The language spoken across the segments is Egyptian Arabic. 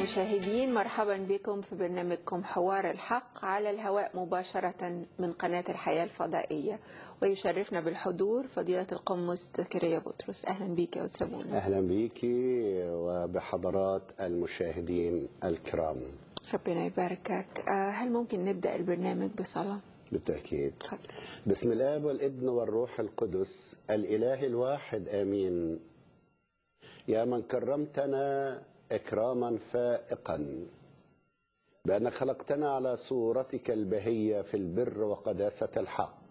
المشاهدين مرحبا بكم في برنامجكم حوار الحق على الهواء مباشرة من قناة الحياة الفضائية ويشرفنا بالحضور فضيلة القمص زكريا بطرس أهلا بك يا أستاذ منى. أهلا بك وبحضرات المشاهدين الكرام ربنا يباركك آه، هل ممكن نبدأ البرنامج بصلاة؟ بالتأكيد تفضل بسم الآب والابن والروح القدس الإله الواحد آمين يا من كرمتنا إكراما فائقا بأنك خلقتنا على صورتك البهية في البر وقداسة الحق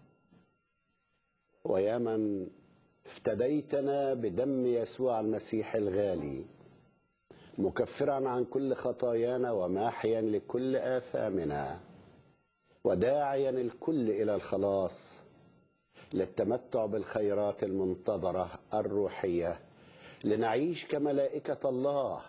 ويا من افتديتنا بدم يسوع المسيح الغالي مكفرا عن كل خطايانا وماحيا لكل آثامنا وداعيا الكل إلى الخلاص للتمتع بالخيرات المنتظرة الروحية لنعيش كملائكة الله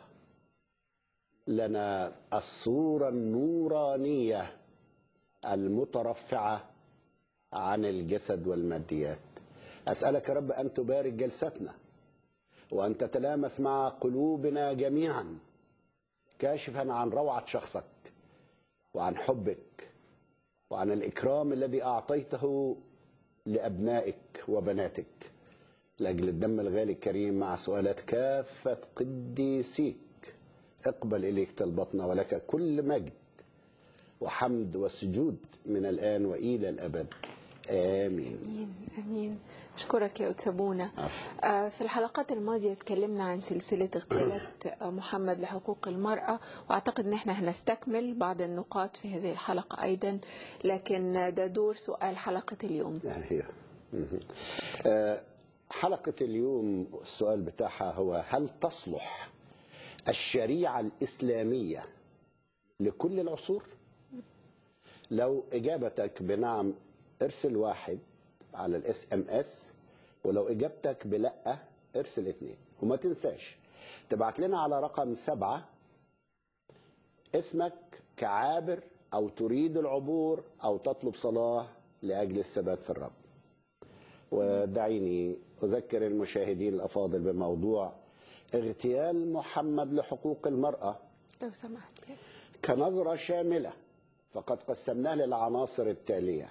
لنا الصورة النورانية المترفعة عن الجسد والماديات أسألك يا رب أن تبارك جلستنا وأن تتلامس مع قلوبنا جميعا كاشفا عن روعة شخصك وعن حبك وعن الإكرام الذي أعطيته لأبنائك وبناتك لأجل الدم الغالي الكريم مع سؤالات كافة قديسيك اقبل إليك طلبتنا ولك كل مجد وحمد وسجود من الآن وإلى الأبد آمين امين امين اشكرك يا أتسابونا آه، في الحلقات الماضيه اتكلمنا عن سلسله اغتيالات آه، محمد لحقوق المراه واعتقد ان احنا هنستكمل بعض النقاط في هذه الحلقه ايضا لكن ده دور سؤال حلقه اليوم هي آه، حلقة اليوم السؤال بتاعها هو هل تصلح الشريعة الإسلامية لكل العصور؟ لو إجابتك بنعم ارسل واحد على الاس ام اس ولو إجابتك بلأ ارسل اتنين وما تنساش تبعت لنا على رقم سبعة اسمك كعابر أو تريد العبور أو تطلب صلاة لأجل الثبات في الرب ودعيني أذكر المشاهدين الأفاضل بموضوع اغتيال محمد لحقوق المرأة لو سمحت يس كنظرة شاملة فقد قسمناه للعناصر التالية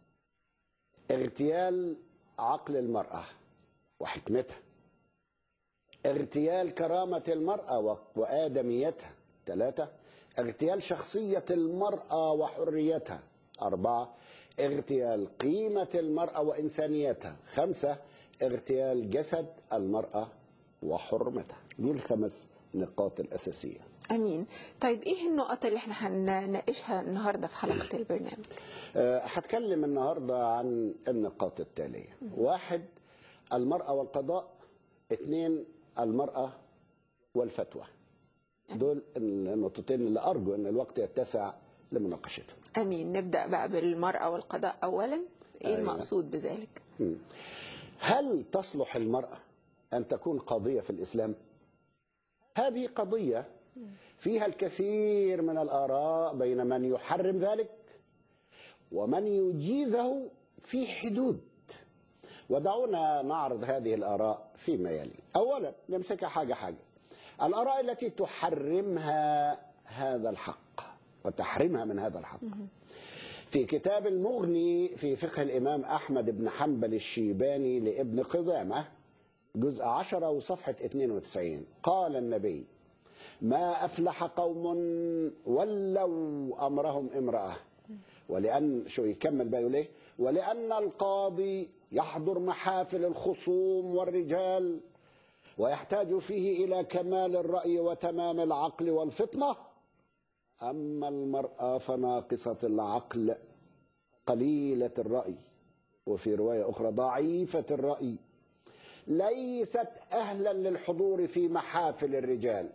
اغتيال عقل المرأة وحكمتها اغتيال كرامة المرأة و- وآدميتها ثلاثة اغتيال شخصية المرأة وحريتها أربعة اغتيال قيمة المرأة وإنسانيتها خمسة اغتيال جسد المرأة وحرمتها دي الخمس نقاط الأساسية امين طيب ايه النقط اللي احنا هنناقشها النهارده في حلقه البرنامج أه، هتكلم النهاردة عن النقاط التالية واحد المرأة والقضاء اثنين المرأة والفتوى دول النقطتين اللي أرجو أن الوقت يتسع لمناقشتهم امين نبدا بقى بالمراه والقضاء اولا ايه أيوة. المقصود بذلك هل تصلح المرأة أن تكون قاضية في الإسلام؟ هذه قضية فيها الكثير من الآراء بين من يحرم ذلك ومن يجيزه في حدود ودعونا نعرض هذه الآراء فيما يلي أولا نمسكها حاجة حاجة الآراء التي تحرمها هذا الحق وتحرمها من هذا الحق في كتاب المغني في فقه الإمام أحمد بن حنبل الشيباني لابن قدامة جزء عشرة وصفحة 92 قال النبي ما أفلح قوم ولوا أمرهم امرأة ولأن شو يكمل بقى يقول إيه ولأن القاضي يحضر محافل الخصوم والرجال ويحتاج فيه إلى كمال الرأي وتمام العقل والفطنة أما المرأة فناقصة العقل قليلة الرأي وفي رواية أخرى ضعيفة الرأي ليست أهلا للحضور في محافل الرجال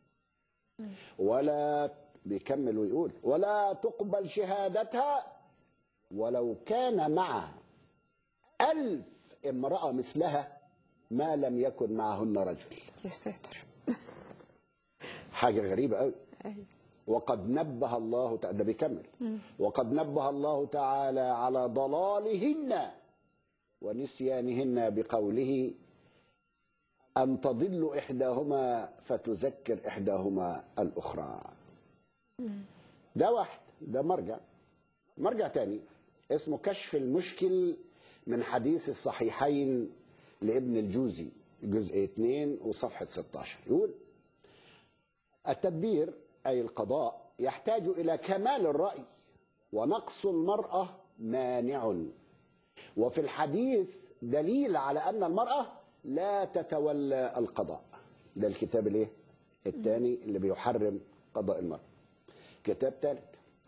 ولا بيكمل ويقول ولا تقبل شهادتها ولو كان معها ألف امرأة مثلها ما لم يكن معهن رجل يا ساتر حاجة غريبة قوي أيوة. وقد نبه الله تعالى ده بيكمل وقد نبه الله تعالى على ضلالهن ونسيانهن بقوله أن تضل إحداهما فتذكر إحداهما الأخرى ده واحد ده مرجع مرجع تاني اسمه كشف المشكل من حديث الصحيحين لابن الجوزي جزء 2 وصفحة 16 يقول التدبير أي القضاء يحتاج إلى كمال الرأي ونقص المرأة مانع وفي الحديث دليل على أن المرأة لا تتولى القضاء ده الكتاب الايه الثاني اللي بيحرم قضاء المرأة كتاب ثالث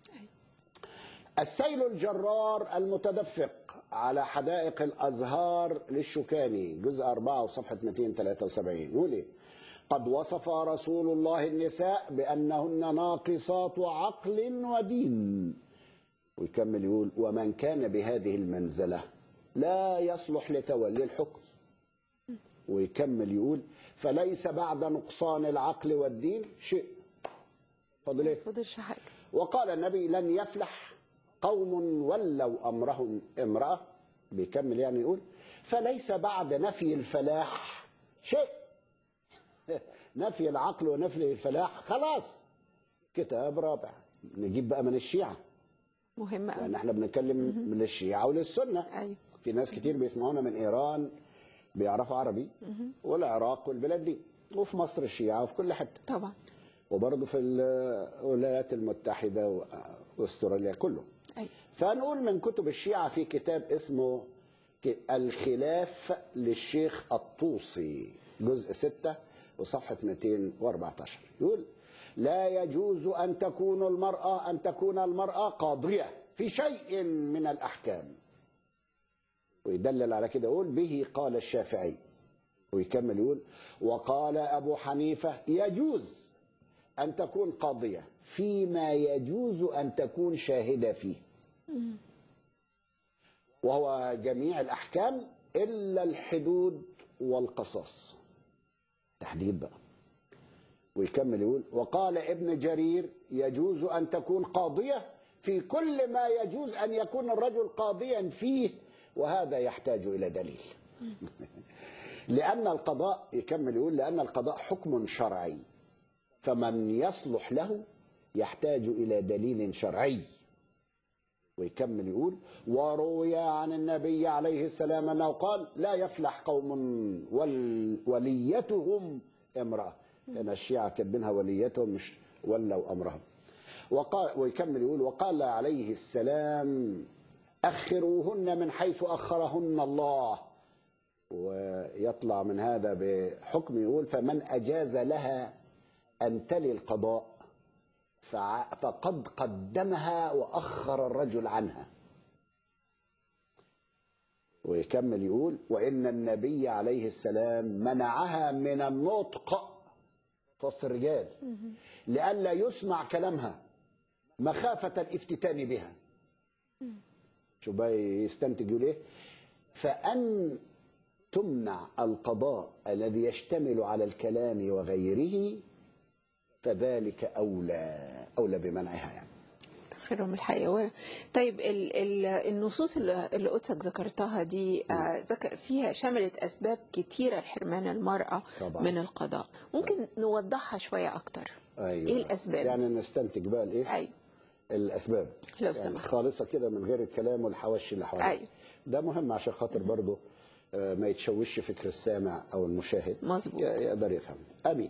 السيل الجرار المتدفق على حدائق الأزهار للشوكاني جزء 4 وصفحة 273 يقول إيه؟ قد وصف رسول الله النساء بأنهن ناقصات عقل ودين ويكمل يقول ومن كان بهذه المنزلة لا يصلح لتولي الحكم ويكمل يقول فليس بعد نقصان العقل والدين شيء فضل ايه فضلش حاجة وقال النبي لن يفلح قوم ولوا امرهم امراه بيكمل يعني يقول فليس بعد نفي الفلاح شيء نفي العقل ونفي الفلاح خلاص كتاب رابع نجيب بقى من الشيعه مهمة أوي لان احنا بنتكلم من الشيعه وللسنه أيوة في ناس كتير بيسمعونا من ايران بيعرفوا عربي والعراق والبلاد دي وفي مصر الشيعه وفي كل حته طبعا وبرضه في الولايات المتحده و- واستراليا كله أيوة فنقول من كتب الشيعة في كتاب اسمه ك- الخلاف للشيخ الطوسي جزء 6 وصفحة 214 يقول لا يجوز أن تكون المرأة أن تكون المرأة قاضية في شيء من الأحكام ويدلل على كده يقول به قال الشافعي ويكمل يقول وقال أبو حنيفة يجوز أن تكون قاضية فيما يجوز أن تكون شاهدة فيه وهو جميع الأحكام إلا الحدود والقصاص تحديد بقى ويكمل يقول وقال ابن جرير يجوز أن تكون قاضية في كل ما يجوز أن يكون الرجل قاضيا فيه وهذا يحتاج إلى دليل لأن القضاء يكمل يقول لأن القضاء حكم شرعي فمن يصلح له يحتاج إلى دليل شرعي ويكمل يقول وروي عن النبي عليه السلام أنه قال لا يفلح قوم ول وليتهم امرأة لأن الشيعة كاتبينها وليتهم مش ولوا أمرهم وقال ويكمل يقول وقال عليه السلام أخروهن من حيث أخرهن الله ويطلع من هذا بحكم يقول فمن أجاز لها أن تلي القضاء فع- فقد قدمها وأخر الرجل عنها ويكمل يقول وإن النبي عليه السلام منعها من النطق في وسط الرجال لئلا يسمع كلامها مخافة الافتتان بها شو بقى يستنتج يقول ايه فأن تمنع القضاء الذي يشتمل على الكلام وغيره فذلك أولى أولى بمنعها يعني خيرهم الحقيقة ولا طيب ال ال النصوص اللي اللي قدسك ذكرتها دي آه، ذكر فيها شملت أسباب كتيرة لحرمان المرأة طبعا. من القضاء ممكن نوضحها شوية أكتر أيوة. إيه الأسباب؟ يعني نستنتج بقى الإيه أيوة الأسباب لو يعني سمحت. خالصة كده من غير الكلام والحواشي اللي حواليه أيوة. ده مهم عشان خاطر برضه آه، ما يتشوش فكر السامع أو المشاهد مظبوط. ي- يقدر يفهم آمين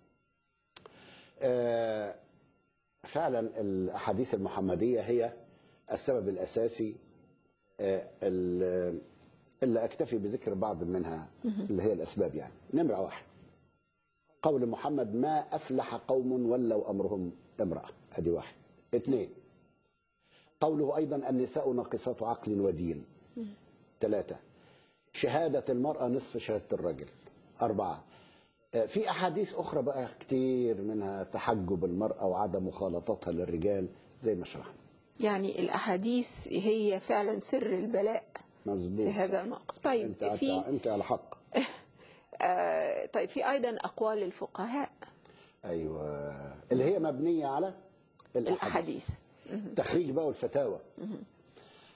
آه، فعلا الأحاديث المحمدية هي السبب الأساسي آه، ال- اللي أكتفي بذكر بعض منها اللي هي الأسباب يعني نمرة واحد قول محمد ما أفلح قوم ولوا أمرهم امرأة أدي واحد اثنين قوله أيضا النساء ناقصات عقل ودين ثلاثة شهادة المرأة نصف شهادة الرجل أربعة آه، في أحاديث أخرى بقى كتير منها تحجب المرأة وعدم مخالطتها للرجال زي ما شرحنا يعني الأحاديث هي فعلا سر البلاء مظبوط في هذا الموقف طيب انت في انت على حق آه طيب في أيضا أقوال الفقهاء ايوه اللي هي مبنيه على الاحاديث الأحاديث تخريج بقى والفتاوى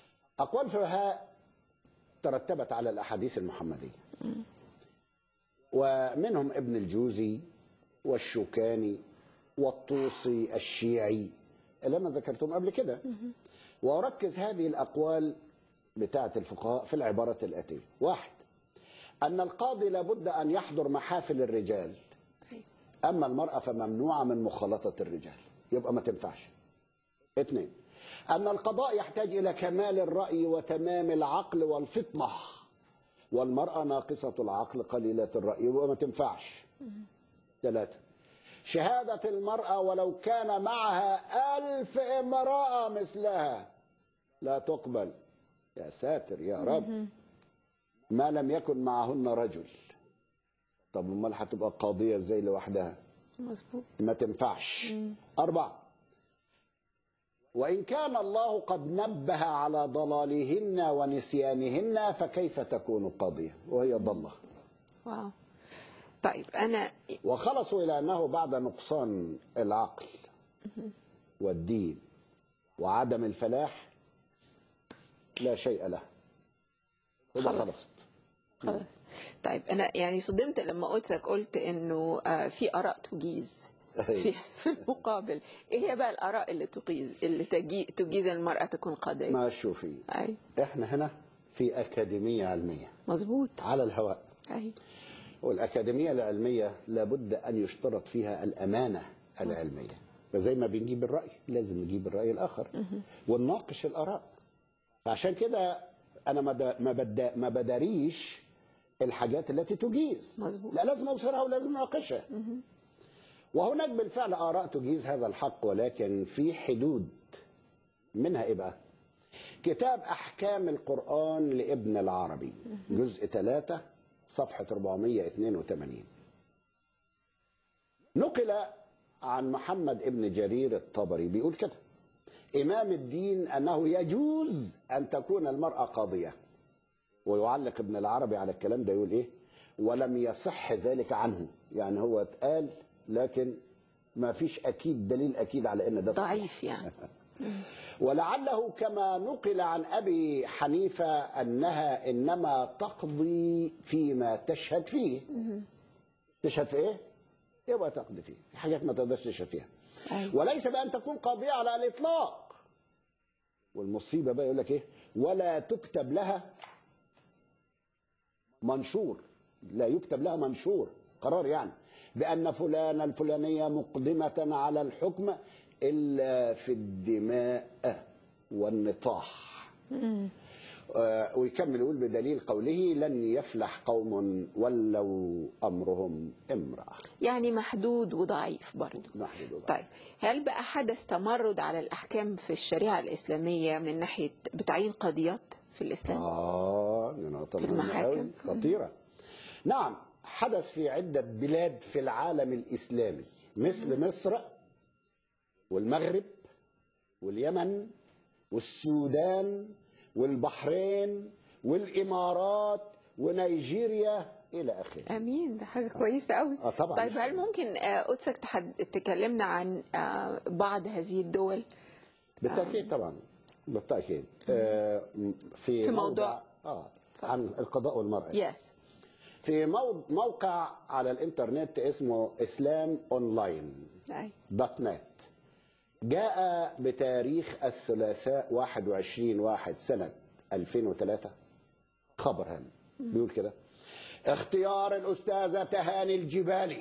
أقوال الفقهاء ترتبت على الأحاديث المحمدية ومنهم ابن الجوزي والشوكاني والطوسي الشيعي اللي انا ذكرتهم قبل كده واركز هذه الاقوال بتاعه الفقهاء في العباره الاتيه واحد ان القاضي لابد ان يحضر محافل الرجال أيوة. اما المراه فممنوعه من مخالطه الرجال يبقى ما تنفعش اثنين ان القضاء يحتاج الى كمال الراي وتمام العقل والفطنه والمراه ناقصه العقل قليله الراي يبقى ما تنفعش ثلاثه شهاده المراه ولو كان معها الف امراه مثلها لا تقبل يا ساتر يا رب ما لم يكن معهن رجل طب امال هتبقى قاضيه ازاي لوحدها مظبوط ما تنفعش أربعة وإن كان الله قد نبه على ضلالهن ونسيانهن فكيف تكون قاضية وهي ضلة واو طيب انا وخلصوا إلى أنه بعد نقصان العقل والدين وعدم الفلاح لا شيء له يبقى خلاص. خلصت خلاص طيب انا يعني صدمت لما قلتك قلت انه آه، في اراء تجيز في في المقابل ايه هي بقى الاراء اللي تجيز اللي تجي تجيز المراه تكون قاضيه ما شوفي اي احنا هنا في أكاديمية علمية مظبوط على الهواء اي والأكاديمية العلمية لابد أن يشترط فيها الأمانة العلمية فزي ما بنجيب الرأي لازم نجيب الرأي الآخر ونناقش الآراء فعشان كده أنا ما دا- ما بدا ما بداريش الحاجات التي تجيز مظبوط. لا لازم أظهرها ولازم أناقشها وهناك بالفعل آراء تجيز هذا الحق ولكن في حدود منها إيه بقى؟ كتاب أحكام القرآن لابن العربي جزء 3 صفحة 482 نقل عن محمد ابن جرير الطبري بيقول كده إمام الدين أنه يجوز أن تكون المرأة قاضية ويعلق ابن العربي على الكلام ده يقول إيه ولم يصح ذلك عنه يعني هو اتقال لكن ما فيش أكيد دليل أكيد على أن ده صحيح. ضعيف يعني ولعله كما نقل عن ابي حنيفه انها انما تقضي فيما تشهد فيه تشهد في ايه يبقى تقضي فيه في حاجات ما تقدرش تشهد فيها أيوة. وليس بان تكون قاضيه على الاطلاق والمصيبه بقى يقول لك ايه ولا تكتب لها منشور لا يكتب لها منشور قرار يعني بأن فلان الفلانية مقدمة على الحكم إلا في الدماء والنطاح آه، ويكمل يقول بدليل قوله لن يفلح قوم ولوا أمرهم امرأة يعني محدود وضعيف برضه محدود وضعيف. طيب هل بقى حدث تمرد على الأحكام في الشريعة الإسلامية من ناحية بتعيين قاضيات في الإسلام؟ آه دي نقطة في مهمة المحاكم. أوي، خطيرة نعم حدث في عدة بلاد في العالم الإسلامي مثل مصر والمغرب واليمن والسودان والبحرين والإمارات ونيجيريا إلى آخره امين ده حاجه كويسه قوي آه طبعاً. طيب هل ممكن آه، قدسك تحد... تكلمنا عن آه، بعض هذه الدول بالتأكيد طبعا بالتأكيد آه في, في موضوع- آه عن القضاء والمرأة يس في مو- موقع على الإنترنت اسمه إسلام أونلاين أي. دوت نت جاء بتاريخ الثلاثاء 21 واحد سنة 2003 خبر هام بيقول كده اختيار الأستاذة تهاني الجبالي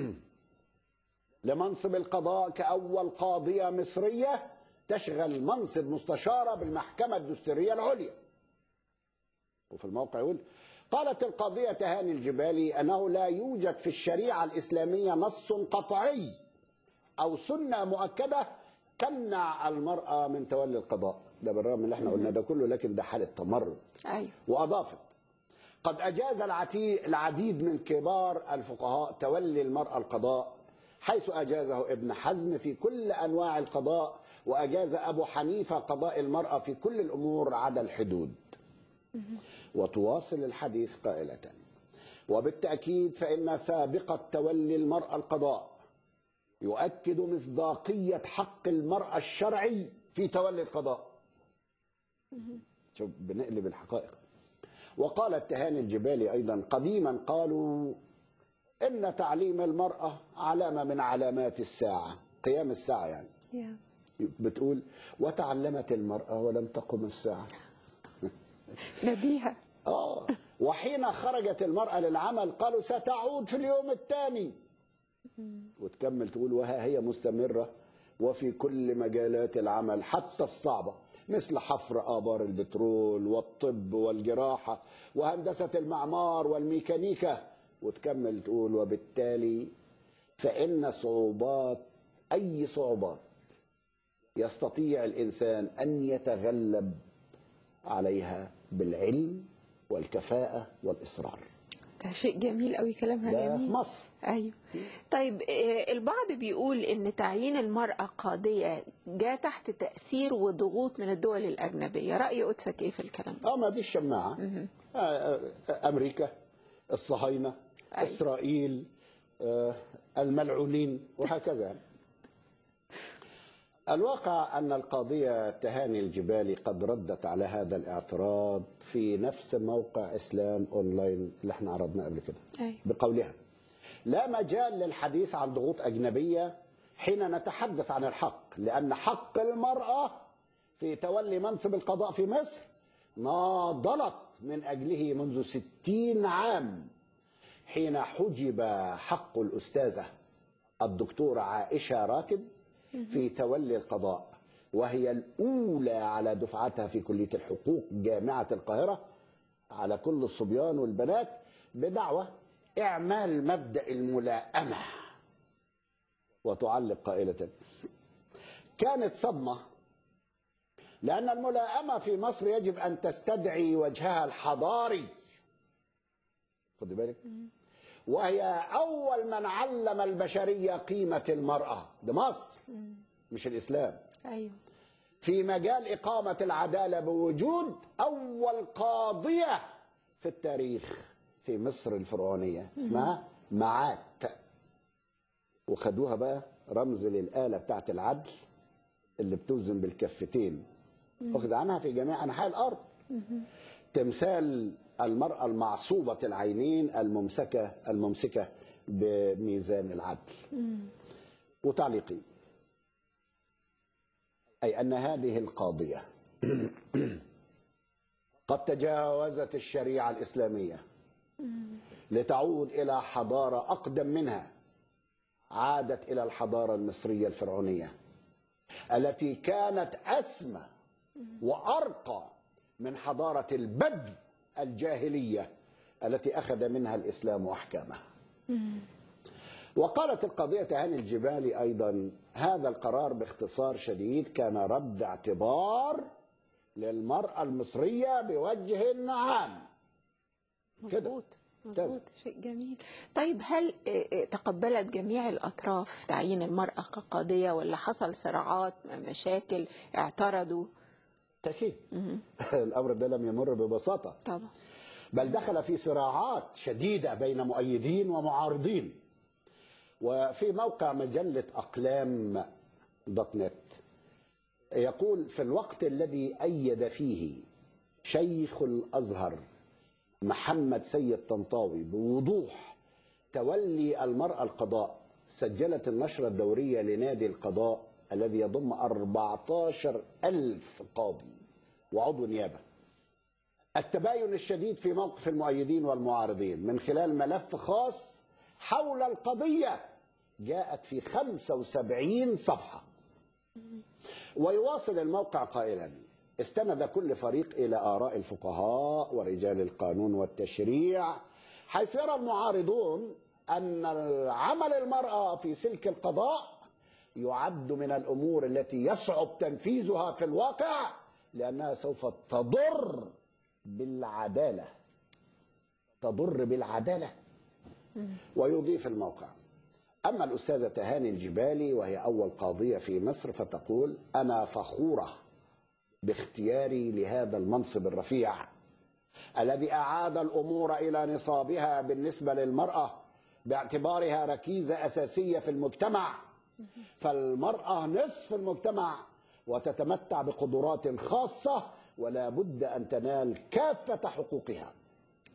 لمنصب القضاء كأول قاضية مصرية تشغل منصب مستشارة بالمحكمة الدستورية العليا وفي الموقع يقول قالت القاضية تهاني الجبالي أنه لا يوجد في الشريعة الإسلامية نص قطعي أو سنة مؤكدة تمنع المرأة من تولي القضاء ده بالرغم من اللي احنا قلنا ده كله لكن ده حالة تمرد ايوه وأضافت قد أجاز العتي- العديد من كبار الفقهاء تولي المرأة القضاء حيث أجازه ابن حزم في كل أنواع القضاء وأجاز أبو حنيفة قضاء المرأة في كل الأمور عدا الحدود وتواصل الحديث قائلة وبالتأكيد فإن سابقة تولي المرأة القضاء يؤكد مصداقية حق المرأة الشرعي في تولي القضاء شوف بنقلب الحقائق وقال التهاني الجبالي أيضا قديما قالوا إن تعليم المرأة علامة من علامات الساعة قيام الساعة يعني يا. بتقول وتعلمت المرأة ولم تقم الساعة نبيها آه وحين خرجت المرأة للعمل قالوا ستعود في اليوم الثاني وتكمل تقول وها هي مستمرة وفي كل مجالات العمل حتى الصعبة مثل حفر آبار البترول والطب والجراحة وهندسة المعمار والميكانيكا وتكمل تقول وبالتالي فإن صعوبات أي صعوبات يستطيع الإنسان أن يتغلب عليها بالعلم والكفاءة والإصرار ده شيء جميل قوي كلامها ده جميل في مصر ايوه طيب آه، البعض بيقول ان تعيين المرأة قاضية جاء تحت تأثير وضغوط من الدول الأجنبية رأي قدسك ايه في الكلام ده؟ اه ما دي الشماعة آه، آه، أمريكا الصهاينة أي. إسرائيل آه، الملعونين وهكذا يعني. الواقع أن القاضية تهاني الجبالي قد ردت على هذا الاعتراض في نفس موقع إسلام أونلاين اللي احنا عرضناه قبل كده أيوة. بقولها لا مجال للحديث عن ضغوط أجنبية حين نتحدث عن الحق لأن حق المرأة في تولي منصب القضاء في مصر ناضلت من أجله منذ ستين عام حين حجب حق الأستاذة الدكتورة عائشة راتب في تولي القضاء وهي الأولى على دفعتها في كلية الحقوق جامعة القاهرة على كل الصبيان والبنات بدعوة إعمال مبدأ الملائمة وتعلق قائلة كانت صدمة لأن الملائمة في مصر يجب أن تستدعي وجهها الحضاري خد بالك وهي أول من علم البشرية قيمة المرأة ده مصر مش الإسلام ايوه في مجال إقامة العدالة بوجود أول قاضية في التاريخ في مصر الفرعونية اسمها معات وخدوها بقى رمز للآلة بتاعت العدل اللي بتوزن بالكفتين واخد عنها في جميع أنحاء الأرض تمثال المرأة المعصوبة العينين الممسكة الممسكة بميزان العدل وتعليقي أي أن هذه القاضية قد تجاوزت الشريعة الإسلامية لتعود إلى حضارة أقدم منها عادت إلى الحضارة المصرية الفرعونية التي كانت أسمى وأرقى من حضارة البدو الجاهلية التي أخذ منها الإسلام أحكامه وقالت القضية هاني الجبالي أيضا هذا القرار باختصار شديد كان رد اعتبار للمرأة المصرية بوجه عام كده. مظبوط ممتاز. مظبوط شيء جميل طيب هل آه، آه، تقبلت جميع الأطراف تعيين المرأة كقاضية ولا حصل صراعات مشاكل اعترضوا تأكيد الأمر ده لم يمر ببساطة طبعا بل دخل في صراعات شديدة بين مؤيدين ومعارضين وفي موقع مجلة أقلام دوت نت يقول في الوقت الذي أيد فيه شيخ الأزهر محمد سيد طنطاوي بوضوح تولي المرأة القضاء سجلت النشرة الدورية لنادي القضاء الذي يضم 14 ألف قاضي وعضو نيابة التباين الشديد في موقف المؤيدين والمعارضين من خلال ملف خاص حول القضية جاءت في 75 صفحة ويواصل الموقع قائلا استند كل فريق إلى آراء الفقهاء ورجال القانون والتشريع حيث يرى المعارضون أن عمل المرأة في سلك القضاء يعد من الأمور التي يصعب تنفيذها في الواقع لأنها سوف تضر بالعدالة تضر بالعدالة ويضيف الموقع أما الأستاذة تهاني الجبالي وهي أول قاضية في مصر فتقول أنا فخورة باختياري لهذا المنصب الرفيع الذي أعاد الأمور إلى نصابها بالنسبة للمرأة باعتبارها ركيزة أساسية في المجتمع فالمرأة نصف المجتمع وتتمتع بقدرات خاصة ولا بد أن تنال كافة حقوقها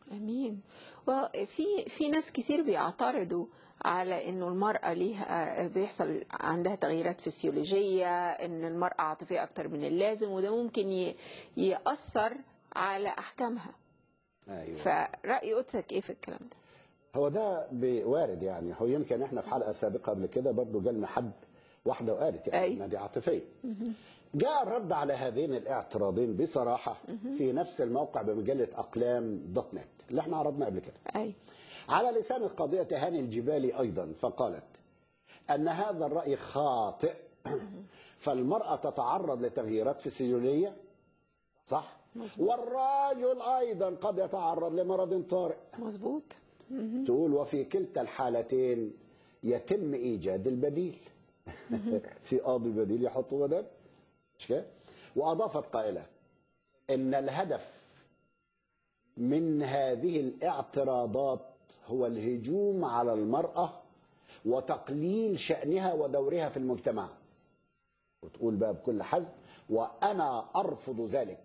امين وفي في ناس كتير بيعترضوا على انه المراه ليها بيحصل عندها تغييرات فسيولوجيه ان المراه عاطفيه اكتر من اللازم وده ممكن ي- ياثر على احكامها ايوه فراي قدسك ايه في الكلام ده هو ده ب- وارد يعني هو يمكن احنا في حلقه سابقه قبل كده برضه جالنا حد واحده وقالت يعني أي. انها دي عاطفيه جاء الرد على هذين الاعتراضين بصراحه في نفس الموقع بمجله اقلام دوت نت اللي احنا عرضنا قبل كده اي على لسان القضيه تهاني الجبالي ايضا فقالت ان هذا الراي خاطئ فالمراه تتعرض لتغييرات فسيولوجيه صح والرجل ايضا قد يتعرض لمرض طارئ مظبوط تقول وفي كلتا الحالتين يتم ايجاد البديل في قاضي بديل يحطه بدل مش كده واضافت قائله ان الهدف من هذه الاعتراضات هو الهجوم على المراه وتقليل شانها ودورها في المجتمع وتقول بقى بكل حزم وانا ارفض ذلك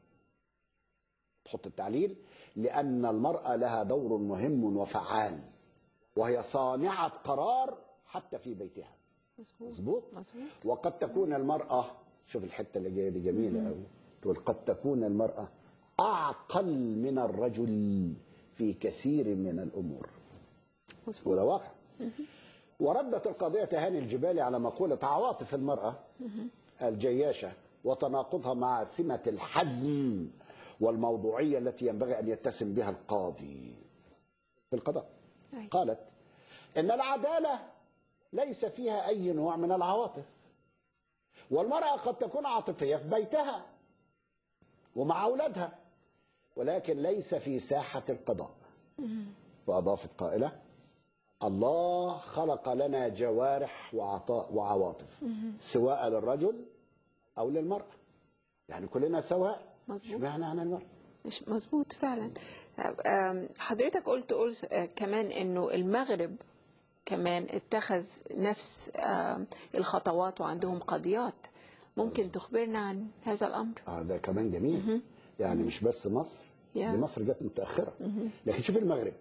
تحط التعليل لأن المرأة لها دور مهم وفعال وهي صانعة قرار حتى في بيتها مظبوط مظبوط مظبوط وقد تكون المرأة شوف الحتة اللي جاية دي جميلة قوي تقول قد تكون المرأة أعقل من الرجل في كثير من الأمور مظبوط وده واقع وردت القضية تهاني الجبالي على مقولة عواطف المرأة الجياشة وتناقضها مع سمة الحزم والموضوعية التي ينبغي أن يتسم بها القاضي في القضاء أي. قالت إن العدالة ليس فيها أي نوع من العواطف والمرأة قد تكون عاطفية في بيتها ومع أولادها ولكن ليس في ساحة القضاء وأضافت قائلة الله خلق لنا جوارح وعطاء وعواطف سواء للرجل أو للمرأة يعني كلنا سواء مظبوط. اشمعنى عن المرأة مش مظبوط فعلا أم، حضرتك قلت قلت آه، كمان انه المغرب كمان اتخذ نفس آم، الخطوات وعندهم قضيات ممكن تخبرنا عن هذا الامر آه ده كمان جميل يعني مش بس مصر يا. دي مصر جت متأخرة لكن شوف المغرب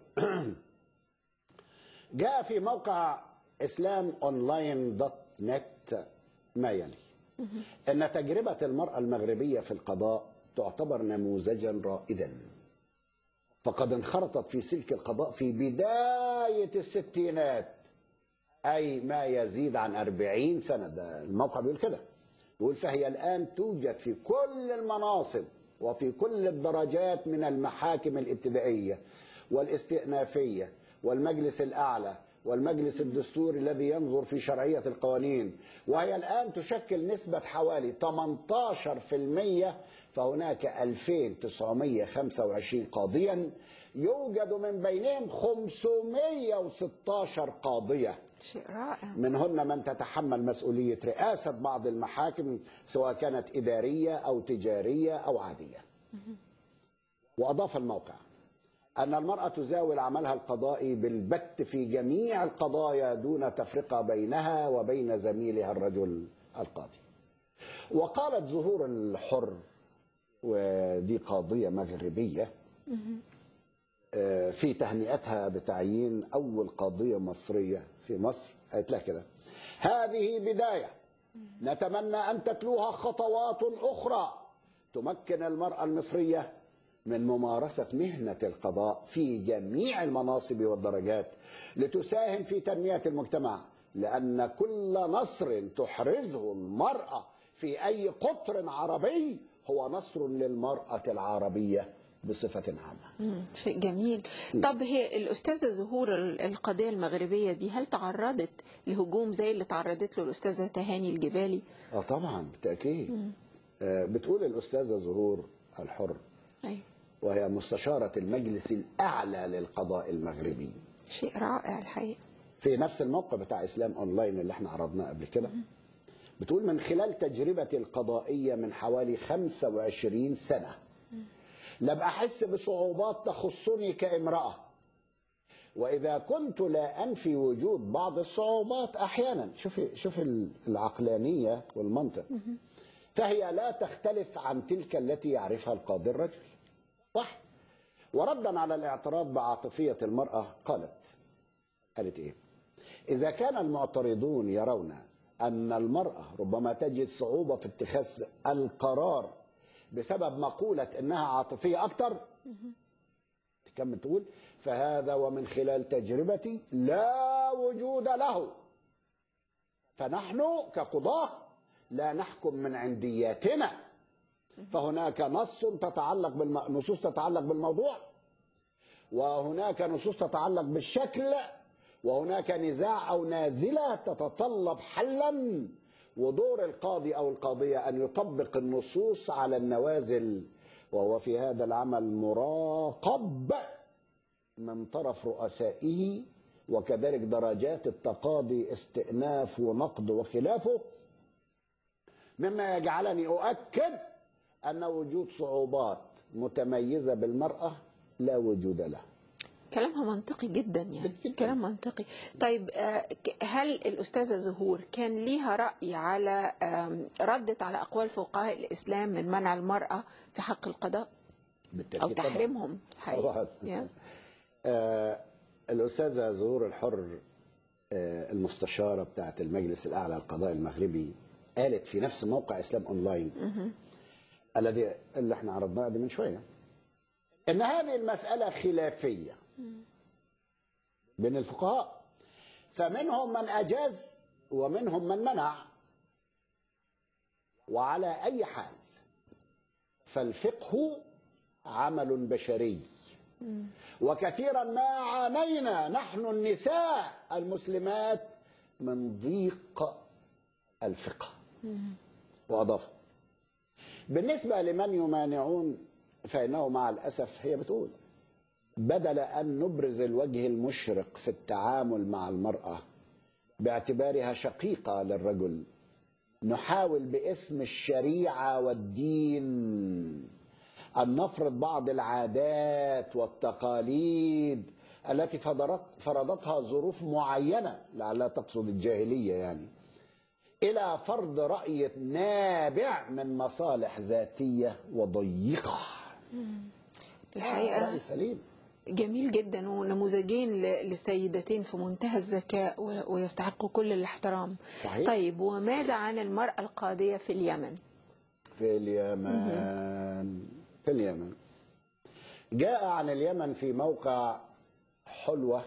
جاء في موقع اسلام اونلاين دوت نت ما يلي ان تجربة المرأة المغربية في القضاء تعتبر نموذجا رائدا فقد انخرطت في سلك القضاء في بداية الستينات أي ما يزيد عن أربعين سنة ده الموقع بيقول كده بيقول فهي الآن توجد في كل المناصب وفي كل الدرجات من المحاكم الابتدائية والاستئنافية والمجلس الأعلى والمجلس الدستوري الذي ينظر في شرعية القوانين وهي الآن تشكل نسبة حوالي 18% فهناك 2925 قاضيا يوجد من بينهم 516 قاضية شيء رائع منهن من تتحمل مسؤولية رئاسة بعض المحاكم سواء كانت إدارية أو تجارية أو عادية وأضاف الموقع أن المرأة تزاول عملها القضائي بالبت في جميع القضايا دون تفرقة بينها وبين زميلها الرجل القاضي وقالت زهور الحر ودي قاضية مغربية آه، في تهنئتها بتعيين أول قاضية مصرية في مصر قالت لها كده هذه بداية نتمنى أن تتلوها خطوات أخرى تمكن المرأة المصرية من ممارسة مهنة القضاء في جميع المناصب والدرجات لتساهم في تنمية المجتمع لأن كل نصر تحرزه المرأة في أي قطر عربي هو نصر للمرأة العربية بصفة عامة مم، شيء جميل طب هي الأستاذة زهور ال- القضية المغربية دي هل تعرضت لهجوم زي اللي تعرضت له الأستاذة تهاني الجبالي اه طبعا بالتاكيد آه بتقول الاستاذه زهور الحر أيوة. وهي مستشاره المجلس الاعلى للقضاء المغربي شيء رائع الحقيقة في نفس الموقع بتاع اسلام اونلاين اللي احنا عرضناه قبل كده بتقول من خلال تجربتي القضائيه من حوالي 25 سنه لم احس بصعوبات تخصني كامراه واذا كنت لا انفي وجود بعض الصعوبات احيانا شوفي شوف العقلانيه والمنطق فهي لا تختلف عن تلك التي يعرفها القاضي الرجل صح وردا على الاعتراض بعاطفية المرأة قالت قالت إيه إذا كان المعترضون يرون أن المرأة ربما تجد صعوبة في اتخاذ القرار بسبب مقولة إنها عاطفية أكتر تكمل تقول فهذا ومن خلال تجربتي لا وجود له فنحن كقضاة لا نحكم من عندياتنا فهناك نص تتعلق بالم... نصوص تتعلق بالموضوع وهناك نصوص تتعلق بالشكل وهناك نزاع او نازله تتطلب حلا ودور القاضي او القاضيه ان يطبق النصوص على النوازل وهو في هذا العمل مراقب من طرف رؤسائه وكذلك درجات التقاضي استئناف ونقد وخلافه مما يجعلني اؤكد ان وجود صعوبات متميزه بالمراه لا وجود له كلامها منطقي جدا يعني جداً. كلام منطقي طيب آه، ك- هل الأستاذة زهور كان ليها رأي على آم، ردت على أقوال فقهاء الإسلام من منع المرأة في حق القضاء بالتاكيد أو طبعاً. تحريمهم الحقيقة طبعاً. يا. آه الأستاذة زهور الحر آه المستشارة بتاعة المجلس الأعلى للقضاء المغربي قالت في نفس موقع إسلام أونلاين الذي اللي احنا عرضناه دي من شوية إن هذه المسألة خلافية بين الفقهاء فمنهم من أجاز ومنهم من منع وعلى أي حال فالفقه عمل بشري وكثيرا ما عانينا نحن النساء المسلمات من ضيق الفقه وأضاف بالنسبة لمن يمانعون فإنه مع الأسف هي بتقول بدل أن نبرز الوجه المشرق في التعامل مع المرأة باعتبارها شقيقة للرجل نحاول باسم الشريعة والدين أن نفرض بعض العادات والتقاليد التي فرضت فرضتها ظروف معينة لعلها تقصد الجاهلية يعني إلى فرض رأي نابع من مصالح ذاتية وضيقة الحقيقة رأي سليم جميل جدا ونموذجين ل- لسيدتين في منتهى الذكاء و- ويستحقوا كل الاحترام صحيح. طيب وماذا عن المرأة القاضية في اليمن في اليمن في اليمن جاء عن اليمن في موقع حلوة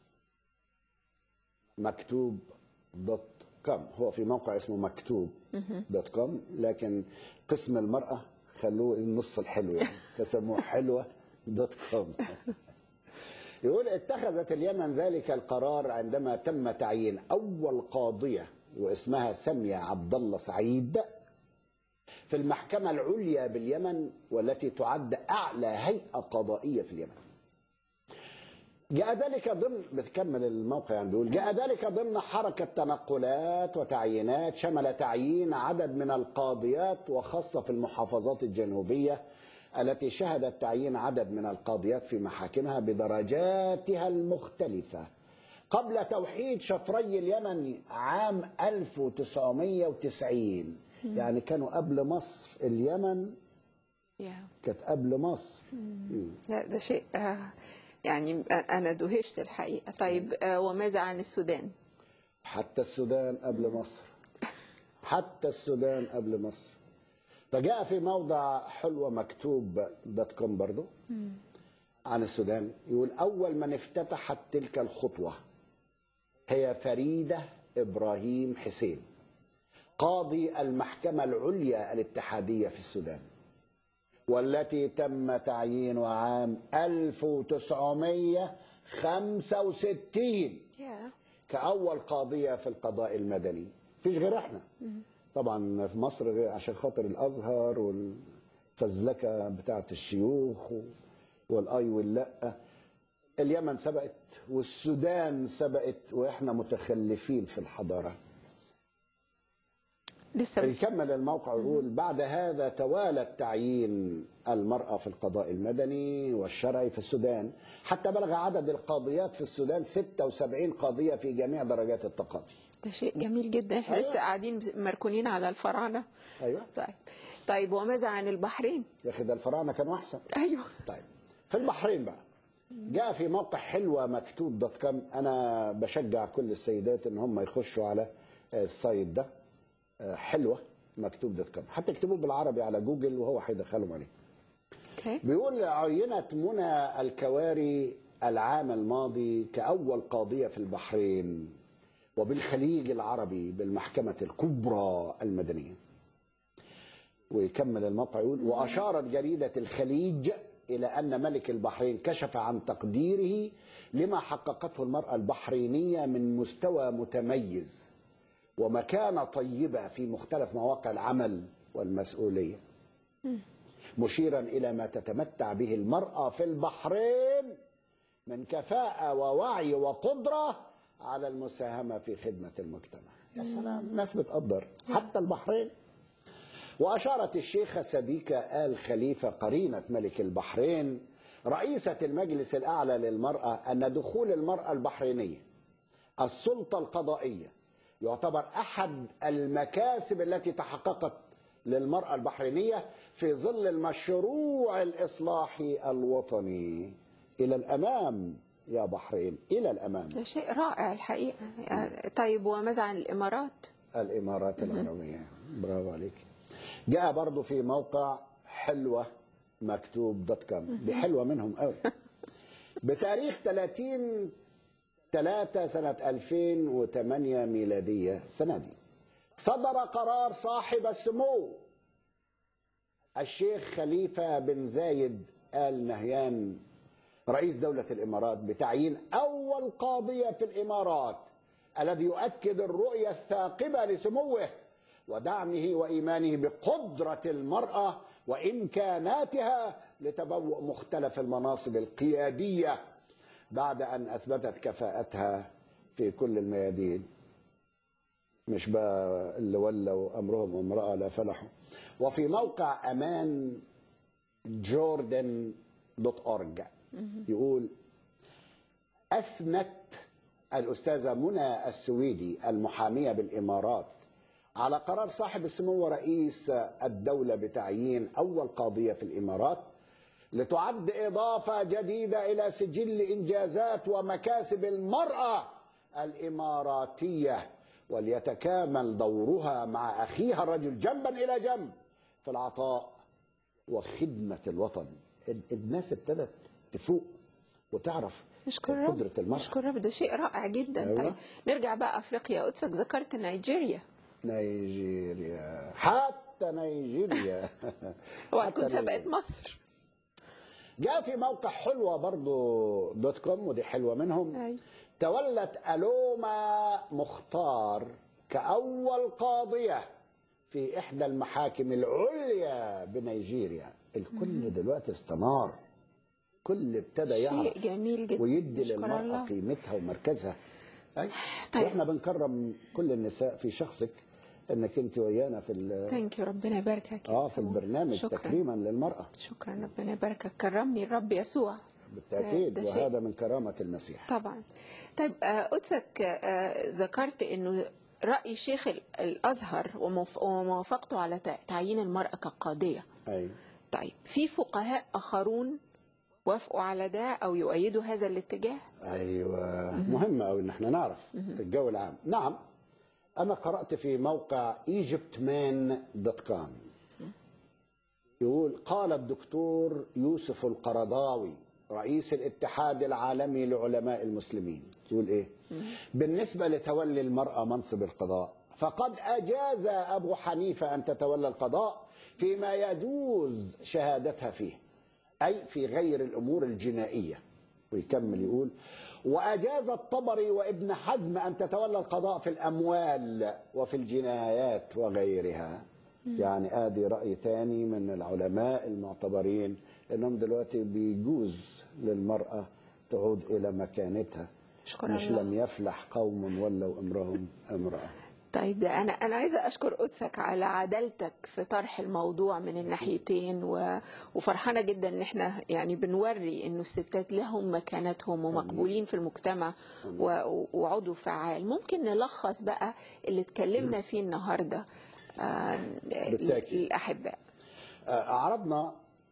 مكتوب دوت كوم هو في موقع اسمه مكتوب دوت كوم لكن قسم المرأة خلوه النص الحلو يعني فسموه حلوة دوت كوم يقول اتخذت اليمن ذلك القرار عندما تم تعيين أول قاضية واسمها سامية عبد الله سعيد في المحكمة العليا باليمن والتي تعد أعلى هيئة قضائية في اليمن جاء ذلك ضمن بتكمل الموقع يعني بيقول جاء ذلك ضمن حركة تنقلات وتعيينات شمل تعيين عدد من القاضيات وخاصة في المحافظات الجنوبية التي شهدت تعيين عدد من القاضيات في محاكمها بدرجاتها المختلفة قبل توحيد شطري اليمن عام 1990 يعني كانوا قبل مصر اليمن يا. كانت قبل مصر مم. لا ده شيء آه، يعني أنا دهشت الحقيقة طيب آه، وماذا عن السودان حتى السودان قبل مصر حتى السودان قبل مصر فجاء في موضع حلوة مكتوب دوت كوم برضو عن السودان يقول أول من افتتحت تلك الخطوة هي فريدة إبراهيم حسين قاضي المحكمة العليا الاتحادية في السودان والتي تم تعيينها عام 1965 يا. كأول قاضية في القضاء المدني فيش غير احنا طبعا في مصر غير عشان خاطر الأزهر والفزلكة بتاعة الشيوخ و- والأي واللأ اليمن سبقت والسودان سبقت وإحنا متخلفين في الحضارة لسه يكمل الموقع يقول بعد هذا توالت تعيين المرأة في القضاء المدني والشرعي في السودان حتى بلغ عدد القاضيات في السودان 76 قاضية في جميع درجات التقاضي ده شيء جميل جدا احنا أيوة. لسه قاعدين مركونين على الفراعنة أيوة طيب طيب وماذا عن البحرين يا أخي ده الفراعنة كانوا أحسن ايوه طيب في البحرين بقى جاء في موقع حلوة مكتوب دوت كوم أنا بشجع كل السيدات إن هم يخشوا على السايت ده آه، حلوة مكتوب دوت كوم حتى اكتبوه بالعربي على جوجل وهو هيدخلهم عليه اوكي بيقول عينت منى الكواري العام الماضي كأول قاضية في البحرين وبالخليج العربي بالمحكمة الكبرى المدنية ويكمل الموقع يقول وأشارت جريدة الخليج إلى أن ملك البحرين كشف عن تقديره لما حققته المرأة البحرينية من مستوى متميز ومكانة طيبة في مختلف مواقع العمل والمسؤولية مشيرا إلى ما تتمتع به المرأة في البحرين من كفاءة ووعي وقدرة على المساهمة في خدمة المجتمع يا سلام الناس بتقدر حتى البحرين وأشارت الشيخة سبيكة آل خليفة قرينة ملك البحرين رئيسة المجلس الأعلى للمرأة أن دخول المرأة البحرينية السلطة القضائية يعتبر أحد المكاسب التي تحققت للمرأة البحرينية في ظل المشروع الإصلاحي الوطني إلى الأمام يا بحرين إلى الأمام ده شيء رائع الحقيقة طيب وماذا عن الإمارات؟ الإمارات العربية برافو عليك جاء برضو في موقع حلوة مكتوب دوت كوم دي حلوة منهم قوي بتاريخ 30 3 سنة 2008 ميلادية السنة دي صدر قرار صاحب السمو الشيخ خليفة بن زايد آل نهيان رئيس دولة الإمارات بتعيين أول قاضية في الإمارات الذي يؤكد الرؤية الثاقبة لسموه ودعمه وإيمانه بقدرة المرأة وإمكاناتها لتبوء مختلف المناصب القيادية بعد أن أثبتت كفاءتها في كل الميادين مش بقى اللي ولوا أمرهم امرأة لا فلحوا وفي موقع أمان جوردن دوت أورج يقول أثنت الأستاذة منى السويدي المحامية بالإمارات على قرار صاحب السمو رئيس الدولة بتعيين أول قاضية في الإمارات لتعد إضافة جديدة إلى سجل إنجازات ومكاسب المرأة الإماراتية وليتكامل دورها مع أخيها الرجل جنبا إلى جنب في العطاء وخدمة الوطن الناس ابتدت تفوق وتعرف نشكر رب قدرة المرأة نشكر رب ده شيء رائع جدا أيوة. طيب نرجع بقى أفريقيا قدسك ذكرت نيجيريا نيجيريا حتى نيجيريا وهتكون حتى سبقت نيجيريا. مصر جاء في موقع حلوة برضو دوت كوم ودي حلوة منهم أيوة. تولت ألوما مختار كأول قاضية في إحدى المحاكم العليا بنيجيريا الكل دلوقتي استنار كل ابتدى شيء يعرف جميل جدا ويدي نشكر للمرأة الله. قيمتها ومركزها أي. طيب. واحنا بنكرم كل النساء في شخصك انك انت ويانا في ال- ثانك يو ربنا يباركك يا اه في يسوع. البرنامج شكرا تكريما للمرأة شكرا ربنا يباركك كرمني الرب يسوع بالتأكيد ده شيء. وهذا من كرامة المسيح طبعا طيب آه، قدسك آه، ذكرت انه رأي شيخ ال- الأزهر وموف- وموافقته على تع- تعيين المرأة كقاضية أيوة. طيب في فقهاء آخرون وافقوا على ده أو يؤيدوا هذا الاتجاه ايوه مهم قوي ان احنا نعرف الجو العام نعم انا قرات في موقع egyptman.com يقول قال الدكتور يوسف القرضاوي رئيس الاتحاد العالمي لعلماء المسلمين يقول ايه بالنسبه لتولي المراه منصب القضاء فقد اجاز ابو حنيفه ان تتولى القضاء فيما يجوز شهادتها فيه أي في غير الأمور الجنائية ويكمل يقول وأجاز الطبري وابن حزم أن تتولى القضاء في الأموال وفي الجنايات وغيرها يعني آدي رأي تاني من العلماء المعتبرين أنهم دلوقتي بيجوز للمرأة تعود إلى مكانتها شكرا مش الله. لم يفلح قوم ولوا أمرهم امرأة طيب ده انا انا عايزه اشكر قدسك على عدالتك في طرح الموضوع من الناحيتين و... وفرحانه جدا ان احنا يعني بنوري انه الستات لهم مكانتهم ومقبولين في المجتمع و... وعضو فعال ممكن نلخص بقى اللي اتكلمنا فيه النهارده آم، بالتأكيد. للاحباء أعرضنا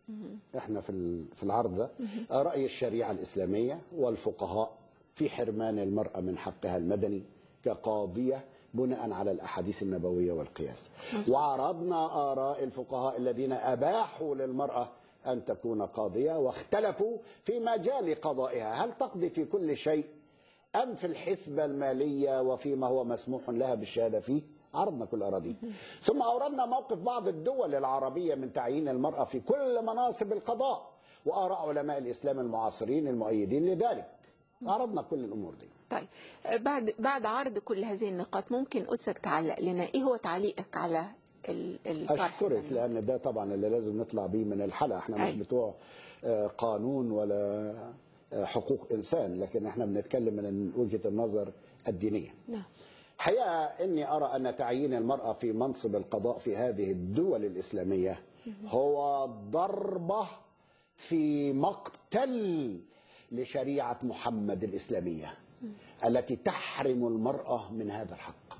احنا في ال- في العرض ده راي الشريعه الاسلاميه والفقهاء في حرمان المراه من حقها المدني كقاضيه بناء على الاحاديث النبويه والقياس وعرضنا اراء الفقهاء الذين اباحوا للمراه ان تكون قاضيه واختلفوا في مجال قضائها هل تقضي في كل شيء ام في الحسبه الماليه وفيما هو مسموح لها بالشهاده فيه عرضنا كل اراضيه ثم اوردنا موقف بعض الدول العربيه من تعيين المراه في كل مناصب القضاء واراء علماء الاسلام المعاصرين المؤيدين لذلك عرضنا كل الامور دي طيب آه، بعد بعد عرض كل هذه النقاط ممكن قدسك تعلق لنا ايه هو تعليقك على ال- الطرح اشكرك ده؟ لان ده طبعا اللي لازم نطلع بيه من الحلقه احنا مش أي. بتوع آه، قانون ولا آه، حقوق انسان لكن احنا بنتكلم من وجهه النظر الدينيه نعم حقيقة أني أرى أن تعيين المرأة في منصب القضاء في هذه الدول الإسلامية هو ضربة في مقتل لشريعة محمد الإسلامية التي تحرم المرأة من هذا الحق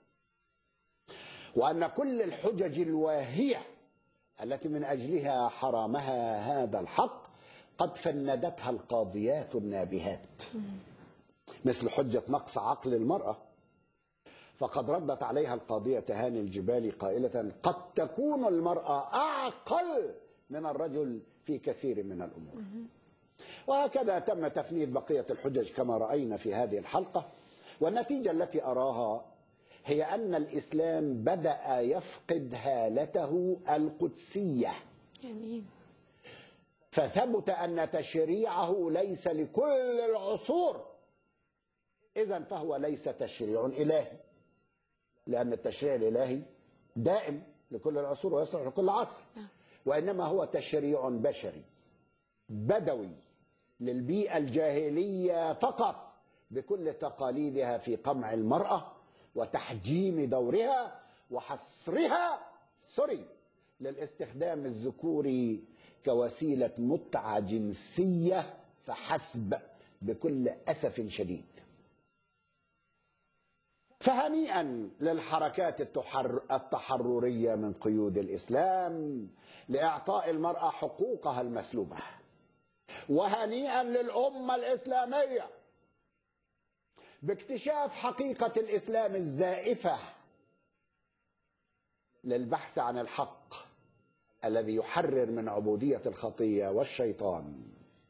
وأن كل الحجج الواهية التي من أجلها حرامها هذا الحق قد فندتها القاضيات النابهات مثل حجة نقص عقل المرأة فقد ردت عليها القاضية تهاني الجبالي قائلة قد تكون المرأة أعقل من الرجل في كثير من الأمور وهكذا تم تفنيد بقية الحجج كما رأينا في هذه الحلقة والنتيجة التي أراها هي أن الإسلام بدأ يفقد هالته القدسية جميل فثبت أن تشريعه ليس لكل العصور إذا فهو ليس تشريع إلهي لأن التشريع الإلهي دائم لكل العصور ويصلح لكل عصر وإنما هو تشريع بشري بدوي للبيئة الجاهلية فقط بكل تقاليدها في قمع المرأة وتحجيم دورها وحصرها سوري للاستخدام الذكوري كوسيلة متعة جنسية فحسب بكل أسف شديد فهنيئا للحركات التحر التحررية من قيود الإسلام لإعطاء المرأة حقوقها المسلوبة وهنيئا للأمة الإسلامية باكتشاف حقيقة الإسلام الزائفة للبحث عن الحق الذي يحرر من عبودية الخطية والشيطان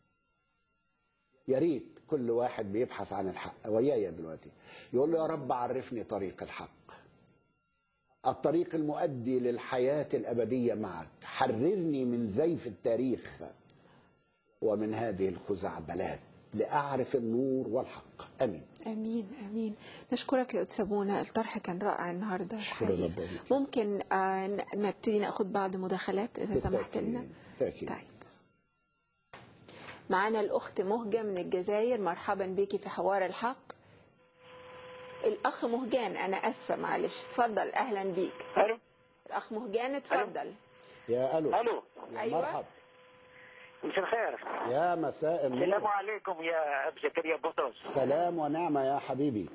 يا ريت كل واحد بيبحث عن الحق ويايا دلوقتي يقول له يا رب عرفني طريق الحق الطريق المؤدي للحياة الأبدية معك حررني من زيف التاريخ ومن هذه الخزعبلات لأعرف النور والحق أمين امين امين نشكرك يا أتسابونا الطرح كان رائع النهارده شكرا الحقيقة. ربنا. ممكن آه، ن- نبتدي ناخد بعض مداخلات اذا سمحت لنا بالتأكيد. طيب معانا الاخت مهجه من الجزائر مرحبا بيكي في حوار الحق الاخ مهجان انا اسفه معلش اتفضل اهلا بيك الو الاخ مهجان اتفضل يا ألو الو يا أيوة. مرحب مساء الخير يا مساء السلام النور عليكم يا ابو زكريا بطرس سلام ونعمة يا حبيبي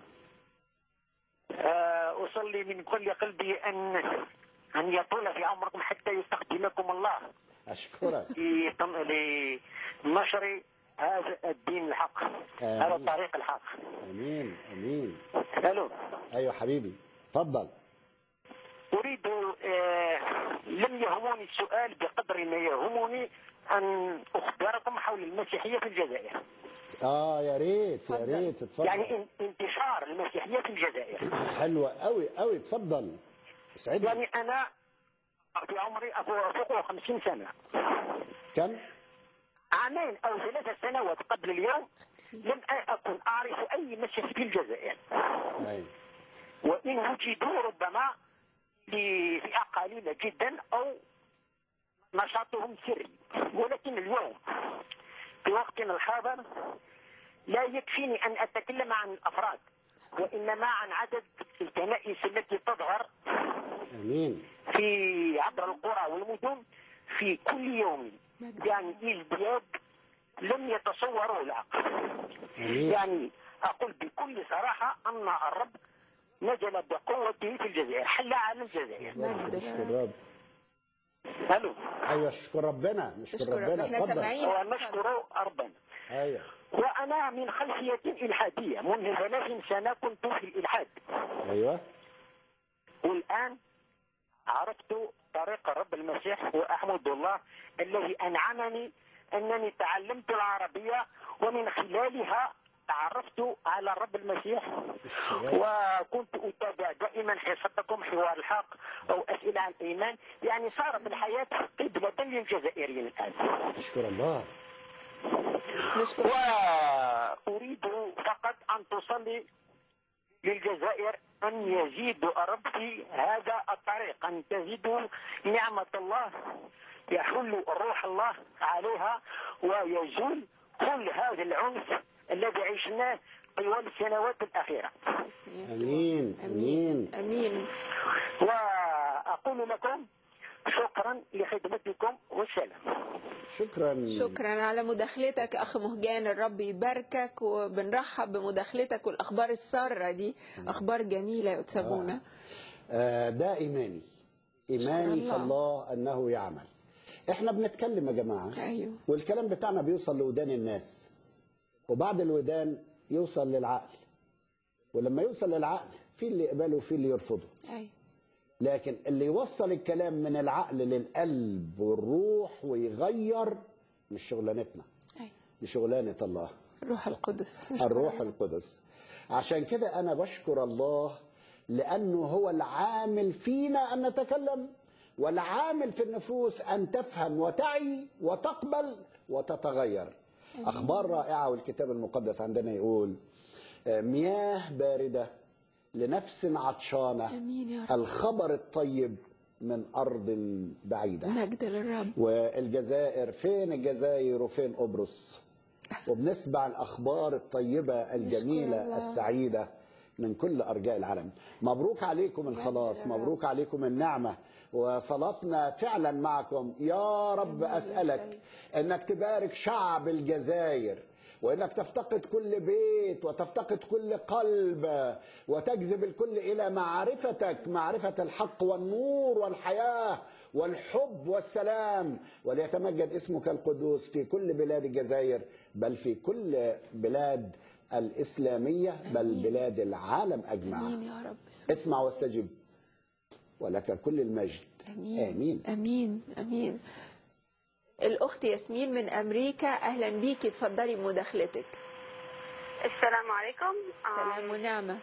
آه، اصلي من كل قلبي ان ان يطول في عمركم حتى يستخدمكم الله أشكرك لطم- لنشر هذا الدين الحق هذا آمين. الطريق الحق أمين أمين الو أيوة حبيبي تفضل اريد آه، لم يهمني السؤال بقدر ما يهمني ان اخبركم حول المسيحيه في الجزائر آه يا ريت يا اتفضل. ريت اتفضل يعني ان- انتشار المسيحيه في الجزائر حلوة أوي أوي اتفضل اسعدني يعني انا في عمري فوق فوق 50 سنه كم؟ عامين او ثلاث سنوات قبل اليوم لم اكن اعرف اي مسجد في الجزائر أي. وان وجدوا ربما ل- فئه قليله جدا او نشاطهم سري ولكن اليوم في وقتنا الحاضر لا يكفيني ان اتكلم عن الافراد وانما عن عدد الكنائس التي تظهر أمين في عبر القرى والمدن في كل يوم مجد. يعني ازدياد لم يتصوروه العقل أمين يعني اقول بكل صراحه ان الرب نزل بقوته في الجزائر حل على الجزائر مجد أشكر الرب الو ايوه اشكر ربنا نشكر نشكر ربنا احنا اتفضل سامعين ونشكر ربنا ايوه وانا من خلفيه الحاديه منذ ثلاث سنه كنت في الالحاد ايوه والآن عرفت طريق الرب المسيح وأحمد الله الذي أنعمني أنني تعلمت العربية ومن خلالها تعرفت على الرب المسيح وكنت أتابع دائما حصتكم حوار الحق أو أسئلة عن الإيمان يعني صارت الحياة قبلة للجزائريين الآن نشكر اشكر الله وأريد فقط أن تصلي للجزائر أن يزيد الرب في هذا الطريق أن تزيدوا نعمة الله يحل روح الله عليها ويزول كل هذا العنف الذي عشناه طوال السنوات الأخيرة باسم يسوع. امين امين امين وأقول لكم شكرا لخدمتكم والسلام شكرا شكرا على مداخلتك اخ مهجان الرب يباركك وبنرحب بمداخلتك والاخبار الساره دي اخبار جميله يا أتسابونا آه، ده ايماني ايماني الله. في الله انه يعمل احنا بنتكلم يا جماعه أيوه. والكلام بتاعنا بيوصل لودان الناس وبعد الودان يوصل للعقل ولما يوصل للعقل في اللي يقبله وفي اللي يرفضه ايوه لكن اللي يوصل الكلام من العقل للقلب والروح ويغير مش شغلانتنا ايوه دي شغلانه الله الروح القدس نشكر الروح الله. القدس عشان كده انا بشكر الله لانه هو العامل فينا ان نتكلم والعامل في النفوس ان تفهم وتعي وتقبل وتتغير اخبار رائعه والكتاب المقدس عندنا يقول آه، مياه بارده لنفس عطشانه امين يا رب الخبر الطيب من ارض بعيده مجد للرب والجزائر فين الجزائر وفين قبرص وبنسمع الاخبار الطيبه الجميله الله. السعيده من كل ارجاء العالم مبروك عليكم الخلاص مبروك عليكم النعمه وصلاتنا فعلا معكم يا رب اسالك انك تبارك شعب الجزائر وانك تفتقد كل بيت وتفتقد كل قلب وتجذب الكل الى معرفتك معرفه الحق والنور والحياه والحب والسلام وليتمجد اسمك القدوس في كل بلاد الجزائر بل في كل بلاد الاسلاميه بل بلاد العالم اجمع امين يا رب يسوع. اسمع واستجب ولك كل المجد امين امين امين امين الاخت ياسمين من امريكا اهلا بيكي اتفضلي بمداخلتك السلام عليكم سلام ونعمه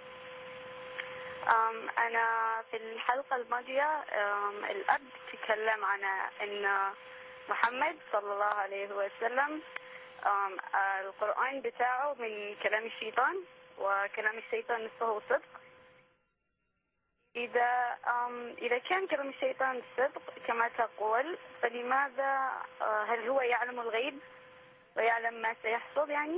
أم أنا في الحلقة الماضية أم الأب تكلم عن أن محمد صلى الله عليه وسلم أم القرآن بتاعه من كلام الشيطان وكلام الشيطان نفسه صدق إذا أم إذا كان كلام الشيطان صدق كما تقول فلماذا آه، هل هو يعلم الغيب ويعلم ما سيحصل يعني؟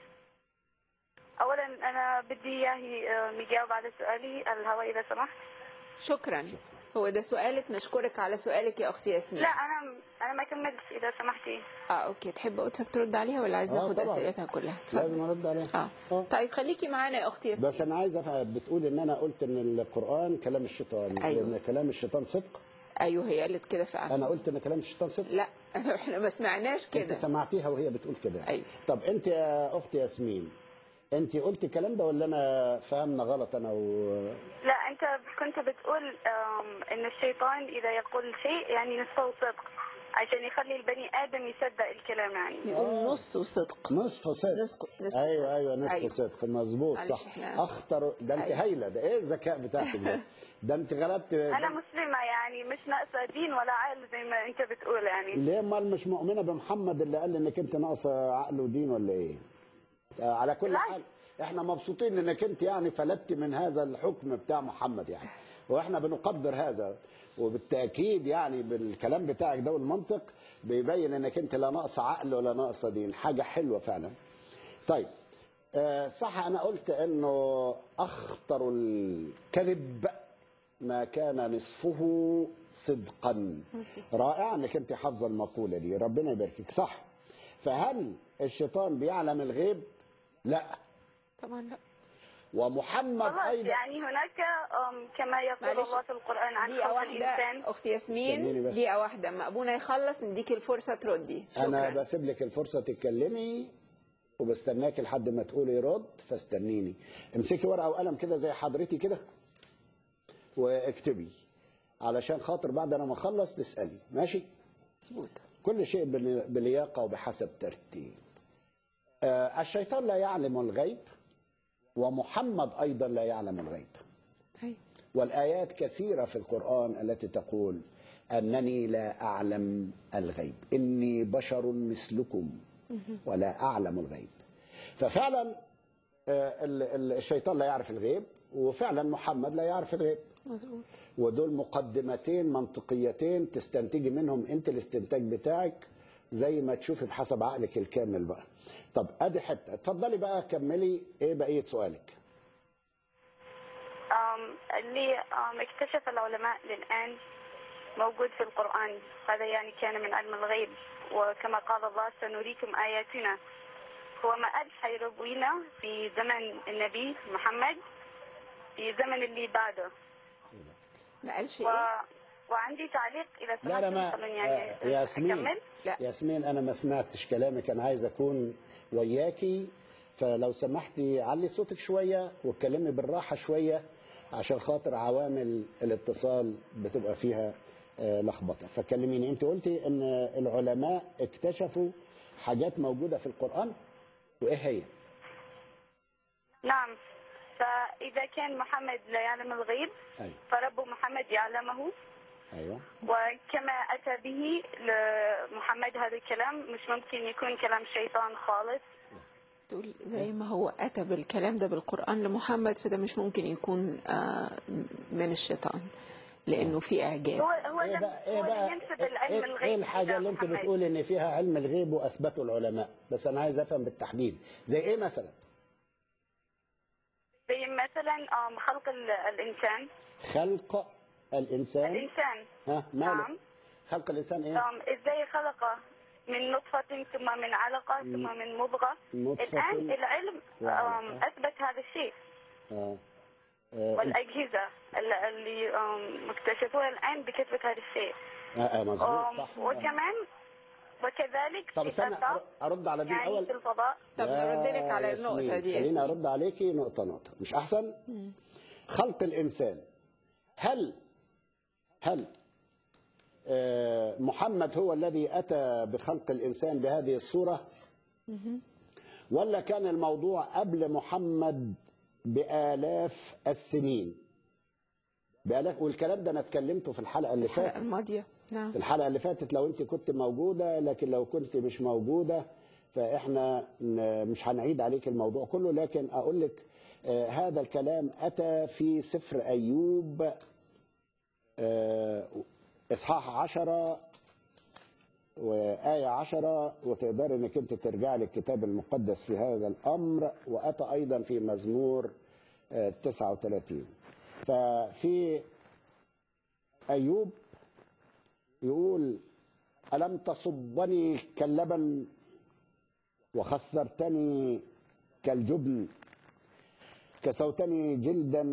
اولا انا بدي اياه آه، يجاوب على سؤالي الهواء اذا سمحت شكرا هو ده سؤالك نشكرك على سؤالك يا اختي ياسمين لا انا انا ما كملتش اذا سمحتي اه اوكي تحب قدسك ترد عليها ولا عايز آه، ناخد طبعاً. اسئلتها كلها لازم اتفضل ارد عليها اه آه. طيب خليكي معانا يا اختي ياسمين بس انا عايز افهم بتقول ان انا قلت ان القران كلام الشيطان أيوة. ان كلام الشيطان صدق ايوه هي قالت كده فعلا انا قلت ان كلام الشيطان صدق لا احنا ما سمعناش انت كده سمعتيها وهي بتقول كده أيوة. طب انت يا اختي ياسمين انت قلتي الكلام ده ولا انا فهمنا غلط انا و... لا انت كنت بتقول آم، ان الشيطان اذا يقول شيء يعني نصفه صدق عشان يخلي البني ادم يصدق الكلام يعني يقول نص وصدق نصف صدق نصف- نصف ايوه صدق. ايوه نصف أيوة. صدق مظبوط معلش صح إحنا- اخطر ده انت أيوة. هايله ده ايه الذكاء بتاعك ده ده انت غلبت انا مسلمه يعني مش ناقصه دين ولا عقل زي ما انت بتقول يعني ليه امال مش مؤمنه بمحمد اللي قال انك انت ناقصه عقل ودين ولا ايه؟ آه على كل لا. حال احنا مبسوطين انك انت يعني فلتت من هذا الحكم بتاع محمد يعني واحنا بنقدر هذا وبالتاكيد يعني بالكلام بتاعك ده والمنطق بيبين انك انت لا ناقص عقل ولا ناقصه دين حاجه حلوه فعلا. طيب آه صح انا قلت انه اخطر الكذب ما كان نصفه صدقا رائع انك انت حافظه المقوله دي ربنا يباركك صح فهل الشيطان بيعلم الغيب لا طبعا لا ومحمد خلاص ايضا يعني هناك أم، كما يقول معلش، الله في القرآن عن دقيقة خلق واحدة الإنسان أختي استنيني ياسمين بس. دقيقة واحدة أما أبونا يخلص نديك الفرصة تردي انا شكرا بسيب لك الفرصه تتكلمي وبستناك لحد ما تقولي رد فاستنيني امسكي ورقه وقلم كده زي حضرتي كده واكتبي علشان خاطر بعد انا ما اخلص تسالي ماشي مظبوط كل شيء بل- بلياقه وبحسب ترتيب آه الشيطان لا يعلم الغيب ومحمد ايضا لا يعلم الغيب أيوة. والآيات كثيرة في القرآن التي تقول أنني لا أعلم الغيب إني بشر مثلكم ولا أعلم الغيب ففعلا آه، ال- ال- الشيطان لا يعرف الغيب وفعلا محمد لا يعرف الغيب مظبوط ودول مقدمتين منطقيتين تستنتجي منهم انت الاستنتاج بتاعك زي ما تشوفي بحسب عقلك الكامل بقى طب ادي حته اتفضلي بقى كملي ايه بقيه سؤالك أم، اللي أم، اكتشف العلماء للآن موجود في القرآن هذا يعني كان من علم الغيب وكما قال الله سنريكم آياتنا هو ما قال حيروينا في زمن النبي محمد في الزمن اللي بعده ما قالش و... إيه وعندي تعليق إذا لا لا سمحتم ما خلوني يعني آه، ياسمين أكمل لا. ياسمين انا ما سمعتش كلامك انا عايز اكون وياكي فلو سمحتي علي صوتك شويه واتكلمي بالراحه شويه عشان خاطر عوامل الاتصال بتبقى فيها آه، لخبطه فكلميني انت قلتي ان العلماء اكتشفوا حاجات موجوده في القران وايه هي نعم فإذا كان محمد لا يعلم الغيب ايوه فرب محمد يعلمه ايوه وكما أتى به لمحمد هذا الكلام مش ممكن يكون كلام شيطان خالص تقول زي ما هو أتى بالكلام ده بالقرآن لمحمد فده مش ممكن يكون آه، من الشيطان لأنه في إعجاز هو هو ايه لم بقى ايه هو بقى لم ينسب العلم ايه, الغيب إيه الحاجه إلى اللي انت محمد. بتقول ان فيها علم الغيب واثبته العلماء بس انا عايز افهم بالتحديد زي ايه مثلا زي مثلا آم، خلق ال- الإنسان خلق الانسان الإنسان ها ماله نعم. خلق الانسان ايه آم، إزاي خلقه من نطفة ثم من علقة ثم من مضغة نطفة الآن العلم وعلقة. آم، أثبت هذا الشيء آه. آه. والأجهزة ال- اللي آم، مكتشفوها الآن بتثبت هذا الشيء آه. آه. مظبوط آم، صح وكمان وكذلك طب في استنى الآفاق، أر- ارد على دي يعني الاول في الفضاء طب يا نرد لك على ياسمين، النقطة دي خليني ياسمين. ارد عليكي نقطه نقطه مش احسن خلق الانسان هل هل آه، محمد هو الذي اتى بخلق الانسان بهذه الصوره ولا كان الموضوع قبل محمد بالاف السنين بالاف والكلام ده انا اتكلمته في الحلقه اللي الحلقة فاتت الماضية نعم في الحلقه اللي فاتت لو انت كنت موجوده لكن لو كنت مش موجوده فاحنا ن- مش هنعيد عليك الموضوع كله لكن اقول لك آه، هذا الكلام اتى في سفر ايوب آه، اصحاح عشرة وآية عشرة وتقدر انك انت ترجع للكتاب المقدس في هذا الامر واتى ايضا في مزمور آه، 39 ففي ايوب يقول ألم تصبني كاللبن وخسرتني كالجبن كسوتني جلدا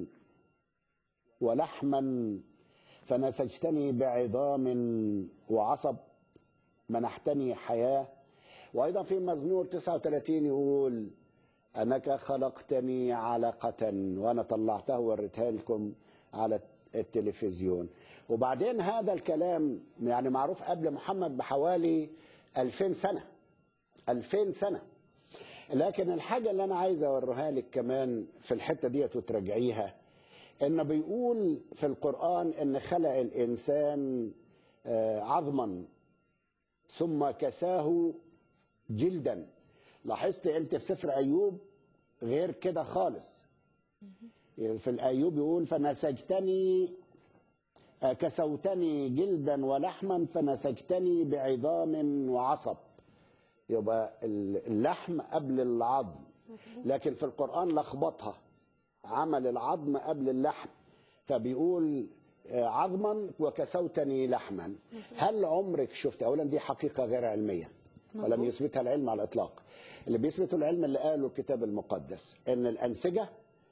ولحما فنسجتني بعظام وعصب منحتني حياة وأيضا في مزمور 39 يقول أنك خلقتني علقة وأنا طلعته ووريتها لكم على التلفزيون وبعدين هذا الكلام يعني معروف قبل محمد بحوالي 2000 سنة 2000 سنة لكن الحاجة اللي أنا عايز أوريها لك كمان في الحتة ديت وتراجعيها إن بيقول في القرآن إن خلق الإنسان آه، عظما ثم كساه جلدا لاحظت أنت في سفر أيوب غير كده خالص في الأيوب يقول فنسجتني آه، كسوتني جلدا ولحما فنسجتني بعظام وعصب يبقى اللحم قبل العظم لكن في القرآن لخبطها عمل العظم قبل اللحم فبيقول آه، عظما وكسوتني لحما هل عمرك شفت اولا دي حقيقه غير علميه ولم يثبتها العلم على الاطلاق اللي بيثبته العلم اللي قاله الكتاب المقدس ان الانسجه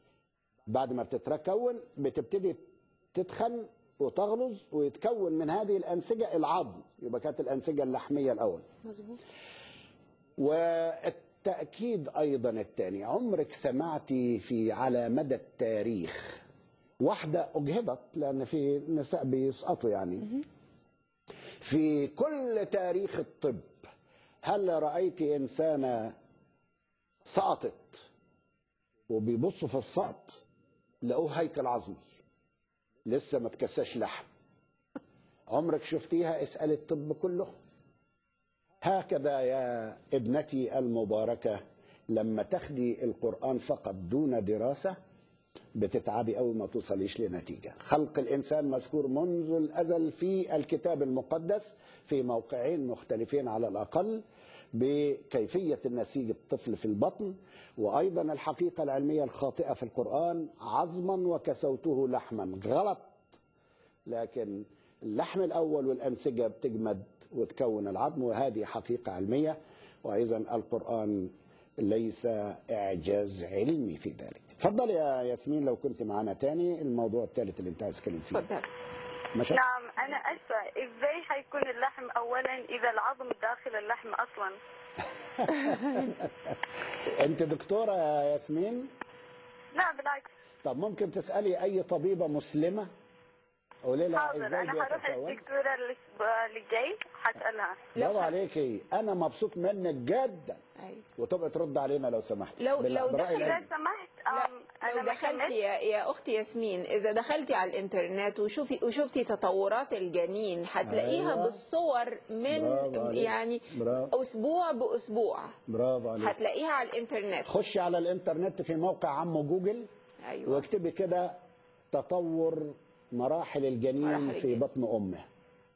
بعد ما بتتكون بتبتدي تتخن وتغلظ ويتكون من هذه الانسجه العظم يبقى كانت الانسجه اللحميه الاول مظبوط والتأكيد أيضا الثاني عمرك سمعتي في على مدى التاريخ واحدة أجهضت لأن في نساء بيسقطوا يعني في كل تاريخ الطب هل رأيت إنسانة سقطت وبيبصوا في السقط لقوه هيكل عظمي لسه ما تكساش لحم عمرك شفتيها اسأل الطب كله هكذا يا ابنتي المباركة لما تاخدي القرآن فقط دون دراسة بتتعبي أول ما توصليش لنتيجة خلق الإنسان مذكور منذ الأزل في الكتاب المقدس في موقعين مختلفين على الأقل بكيفية نسيج الطفل في البطن وأيضا الحقيقة العلمية الخاطئة في القرآن عظما وكسوته لحما غلط لكن اللحم الأول والأنسجة بتجمد وتكون العظم وهذه حقيقة علمية وإذا القرآن ليس إعجاز علمي في ذلك تفضل يا ياسمين لو كنت معنا تاني الموضوع الثالث اللي انت عايز تتكلم فيه اتفضل مشا... نعم أنا أسفة إزاي حيكون اللحم أولا إذا العظم داخل اللحم أصلا انت دكتورة يا ياسمين لا بالعكس طب ممكن تسألي أي طبيبة مسلمة قولي لها حاضر ازاي أنا هروح بيتكون الدكتورة الأسبوع اللي جاي حسألها برافو عليكي انا مبسوط منك جدا أيوة. وتبقى ترد علينا لو سمحت لو- بال- لو برأي دخل- لو العلم. سمحت لا أم، أنا لو ما دخلتي كملت. يا, يا اختي ياسمين اذا دخلتي على الانترنت وشوفي وشفتي تطورات الجنين هتلاقيها أيوة. بالصور من برافو عليك. يعني برافو. اسبوع باسبوع برافو عليك هتلاقيها على الانترنت خشي على الانترنت في موقع عمو جوجل ايوه واكتبي كده تطور مراحل الجنين مراحل في الجنين. بطن امه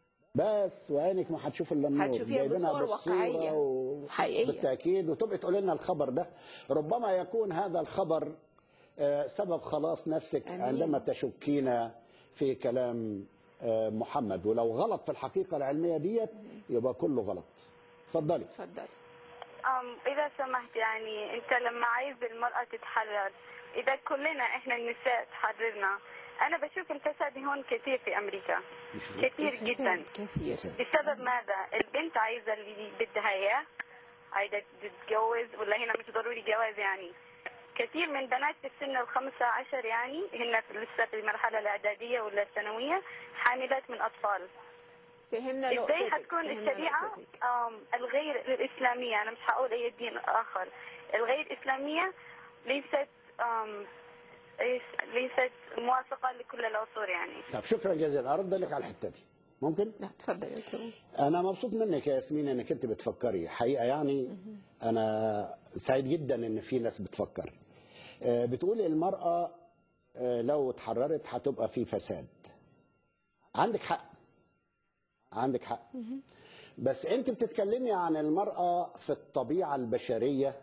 بس وعينك ما هتشوف الا النور هتشوفيها جايبينها بصور بالصورة واقعية. و... حقيقية. بالتاكيد وتبقي تقولي لنا الخبر ده ربما يكون هذا الخبر آه، سبب خلاص نفسك أمين. عندما تشكين في كلام آه، محمد ولو غلط في الحقيقه العلميه ديت يبقى كله غلط اتفضلي اتفضلي أم إذا سمحت يعني أنت لما عايز المرأة تتحرر إذا كلنا إحنا النساء تحررنا أنا بشوف الفساد هون كثير في أمريكا كثير جدا الفساد كثير بسبب ماذا؟ البنت عايزة اللي بدها إياه عايزة تتجوز ولا هنا مش ضروري جواز يعني كثير من بنات في السن الخمسة عشر يعني هن في- لسه في المرحلة الإعدادية ولا الثانوية حاملات من أطفال فهمنا ازاي نقطتك حتكون فهمنا الشريعه نقطتك. آم، الغير الاسلاميه انا مش هقول اي دين اخر الغير الاسلاميه ليست آم، إيش- ليست موافقه لكل العصور يعني طب شكرا جزيلا ارد لك على الحته دي ممكن لا اتفضل يا أستاذ. انا مبسوط منك يا ياسمين انك انت بتفكري حقيقه يعني انا سعيد جدا ان في ناس بتفكر آه، بتقولي المراه آه، لو اتحررت هتبقى في فساد عندك حق عندك حق بس انت بتتكلمي عن المراه في الطبيعه البشريه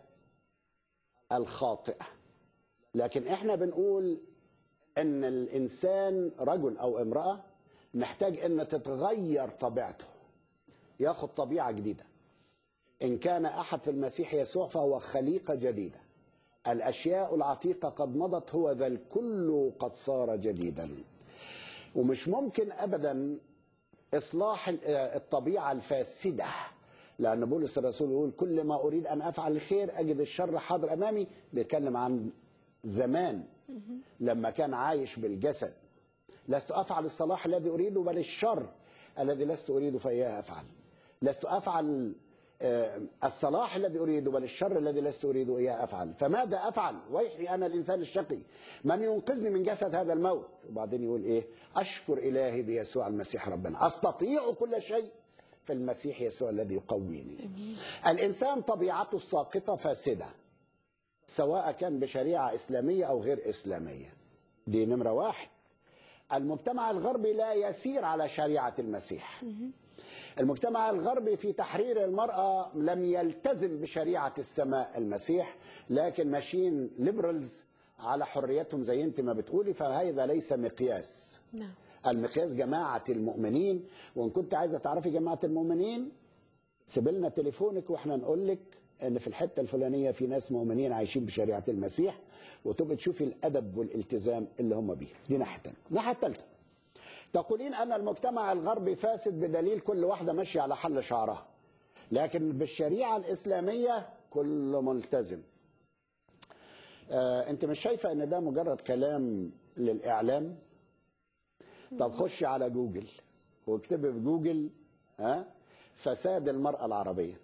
الخاطئه لكن احنا بنقول ان الانسان رجل او امراه محتاج ان تتغير طبيعته ياخد طبيعه جديده ان كان احد في المسيح يسوع فهو خليقه جديده الاشياء العتيقه قد مضت هو ذا الكل قد صار جديدا ومش ممكن ابدا اصلاح ال- آه، الطبيعه الفاسده لان بولس الرسول يقول كل ما اريد ان افعل الخير اجد الشر حاضر امامي بيتكلم عن زمان لما كان عايش بالجسد لست افعل الصلاح الذي اريده بل الشر الذي لست اريده فاياه افعل لست افعل آه، الصلاح الذي اريده بل الشر الذي لست اريده اياه افعل فماذا افعل ويحي انا الانسان الشقي من ينقذني من جسد هذا الموت وبعدين يقول ايه اشكر الهي بيسوع المسيح ربنا استطيع كل شيء في المسيح يسوع الذي يقويني الانسان طبيعته الساقطه فاسده سواء كان بشريعه اسلاميه او غير اسلاميه دي نمره واحد المجتمع الغربي لا يسير على شريعه المسيح المجتمع الغربي في تحرير المرأة لم يلتزم بشريعة السماء المسيح لكن ماشيين ليبرالز على حريتهم زي انت ما بتقولي فهذا ليس مقياس نعم المقياس جماعة المؤمنين وإن كنت عايزة تعرفي جماعة المؤمنين سيب لنا تليفونك واحنا نقول لك ان في الحته الفلانيه في ناس مؤمنين عايشين بشريعه المسيح وتبقى تشوفي الادب والالتزام اللي هم بيه دي ناحيه تانية الناحيه الثالثه تقولين ان المجتمع الغربي فاسد بدليل كل واحده ماشيه على حل شعرها لكن بالشريعه الاسلاميه كله ملتزم آه انت مش شايفه ان ده مجرد كلام للاعلام طب خش على جوجل واكتبي في جوجل ها فساد المراه العربيه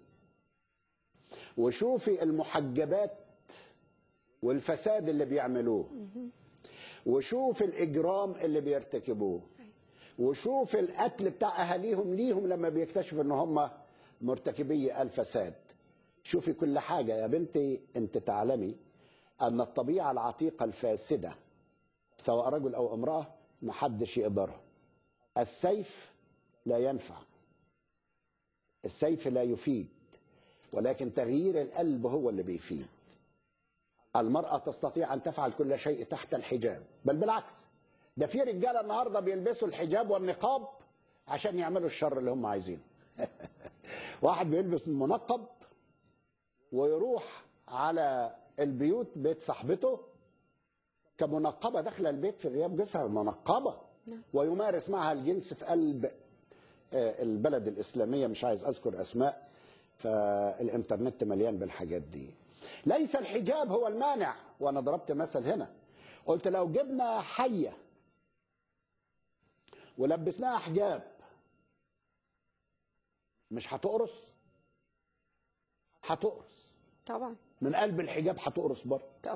وشوفي المحجبات والفساد اللي بيعملوه وشوف الاجرام اللي بيرتكبوه وشوف القتل بتاع اهاليهم ليهم لما بيكتشفوا ان هم مرتكبي الفساد شوفي كل حاجه يا بنتي انت تعلمي ان الطبيعه العتيقه الفاسده سواء رجل او امراه محدش يقدرها السيف لا ينفع السيف لا يفيد ولكن تغيير القلب هو اللي بيفيد المرأة تستطيع أن تفعل كل شيء تحت الحجاب بل بالعكس ده في رجالة النهاردة بيلبسوا الحجاب والنقاب عشان يعملوا الشر اللي هم عايزينه واحد بيلبس منقب ويروح على البيوت بيت صاحبته كمنقبة داخلة البيت في غياب جنسها منقبة ويمارس معها الجنس في قلب آه، البلد الإسلامية مش عايز أذكر أسماء فالإنترنت مليان بالحاجات دي ليس الحجاب هو المانع وأنا ضربت مثل هنا قلت لو جبنا حية ولبسناها حجاب مش هتقرص هتقرص طبعا من قلب الحجاب هتقرص برضه طبعا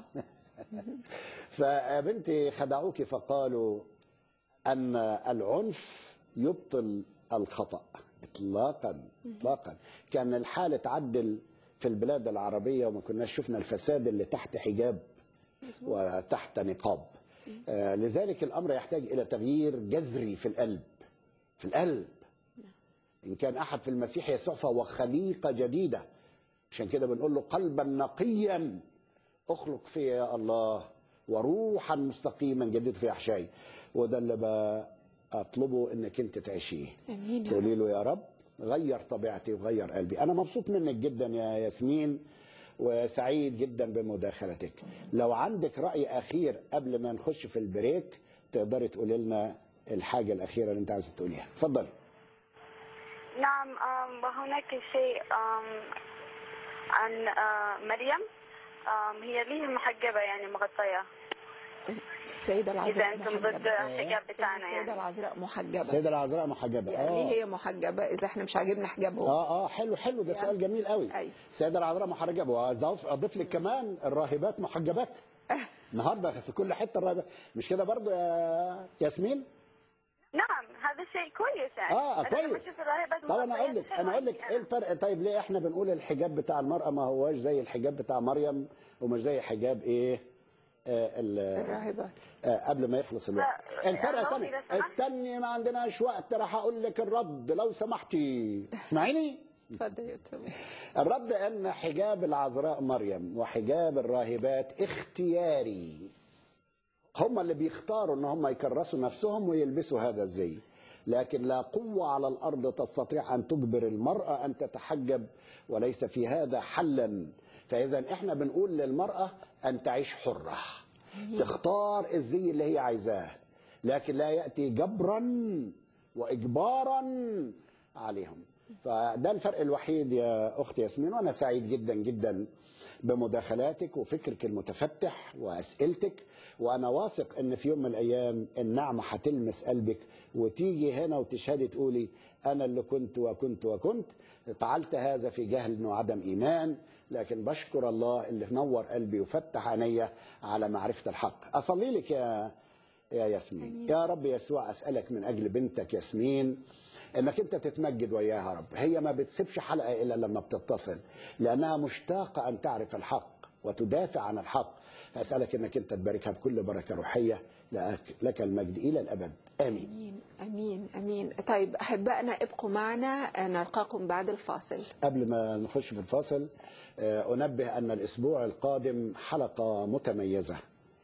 فيا بنتي خدعوك فقالوا ان العنف يبطل الخطا اطلاقا اطلاقا كان الحال اتعدل في البلاد العربيه وما كناش شفنا الفساد اللي تحت حجاب وتحت نقاب آه لذلك الامر يحتاج الى تغيير جذري في القلب في القلب ان كان احد في المسيح يسوع فهو خليقه جديده عشان كده بنقول له قلبا نقيا اخلق فيا يا الله وروحا مستقيما جدد في احشائي وده اللي بطلبه انك انت تعيشيه امين يا تقولي له يا رب غير طبيعتي وغير قلبي انا مبسوط منك جدا يا ياسمين وسعيد جدا بمداخلتك لو عندك راي اخير قبل ما نخش في البريك تقدري تقولي لنا الحاجه الاخيره اللي انت عايزه تقوليها اتفضلي نعم آم، وهناك شيء آم، عن آه، مريم آم، هي ليه محجبة يعني مغطية السيدة إذا العذراء أنتم ضد محجبة الحجاب بتاعنا السيدة يعني العذراء محجبة السيده العذراء محجبه يعني ليه اه هي محجبة إذا احنا مش عاجبنا حجابهم اه اه حلو حلو ده سؤال جميل قوي أيوة. السيده العذراء محجبه واضيف اضيف لك كمان الراهبات محجبات النهارده في كل حته الراهبات مش كده برضو يا ياسمين نعم هذا شيء كويس يعني اه أنا لما كويس أشوف الراهبات طب انا اقول لك مغطيات انا اقول لك حلوة ايه الفرق طيب ليه احنا بنقول الحجاب بتاع المراه ما هواش زي الحجاب بتاع مريم ومش زي حجاب ايه آه ال- الراهبات آه قبل ما يخلص الوقت لا، الفرق الله سنة إذا سمحت. استني ما عندناش وقت راح اقول لك الرد لو سمحتي اسمعيني اتفضل يا أستاذ الرد ان حجاب العذراء مريم وحجاب الراهبات اختياري هم اللي بيختاروا ان هم يكرسوا نفسهم ويلبسوا هذا الزي لكن لا قوة على الأرض تستطيع أن تجبر المرأة أن تتحجب وليس في هذا حلا فإذا إحنا بنقول للمرأة أن تعيش حرة تختار الزي اللي هي عايزاه لكن لا يأتي جبرا وإجبارا عليهم فده الفرق الوحيد يا أختي ياسمين وأنا سعيد جدا جدا بمداخلاتك وفكرك المتفتح وأسئلتك وأنا واثق أن في يوم من الأيام النعمة هتلمس قلبك وتيجي هنا وتشهدي تقولي أنا اللي كنت وكنت وكنت فعلت هذا في جهل وعدم إيمان لكن بشكر الله اللي نور قلبي وفتح عيني على معرفة الحق أصلي لك يا يا ياسمين أمين. يا رب يسوع أسألك من أجل بنتك ياسمين انك انت تتمجد وياها يا رب هي ما بتسيبش حلقه الا لما بتتصل لانها مشتاقه ان تعرف الحق وتدافع عن الحق فاسالك انك انت تباركها بكل بركه روحيه لك, لك المجد الى الابد امين امين امين امين طيب احبائنا ابقوا معنا نلقاكم بعد الفاصل قبل ما نخش في الفاصل آه، انبه ان الاسبوع القادم حلقه متميزه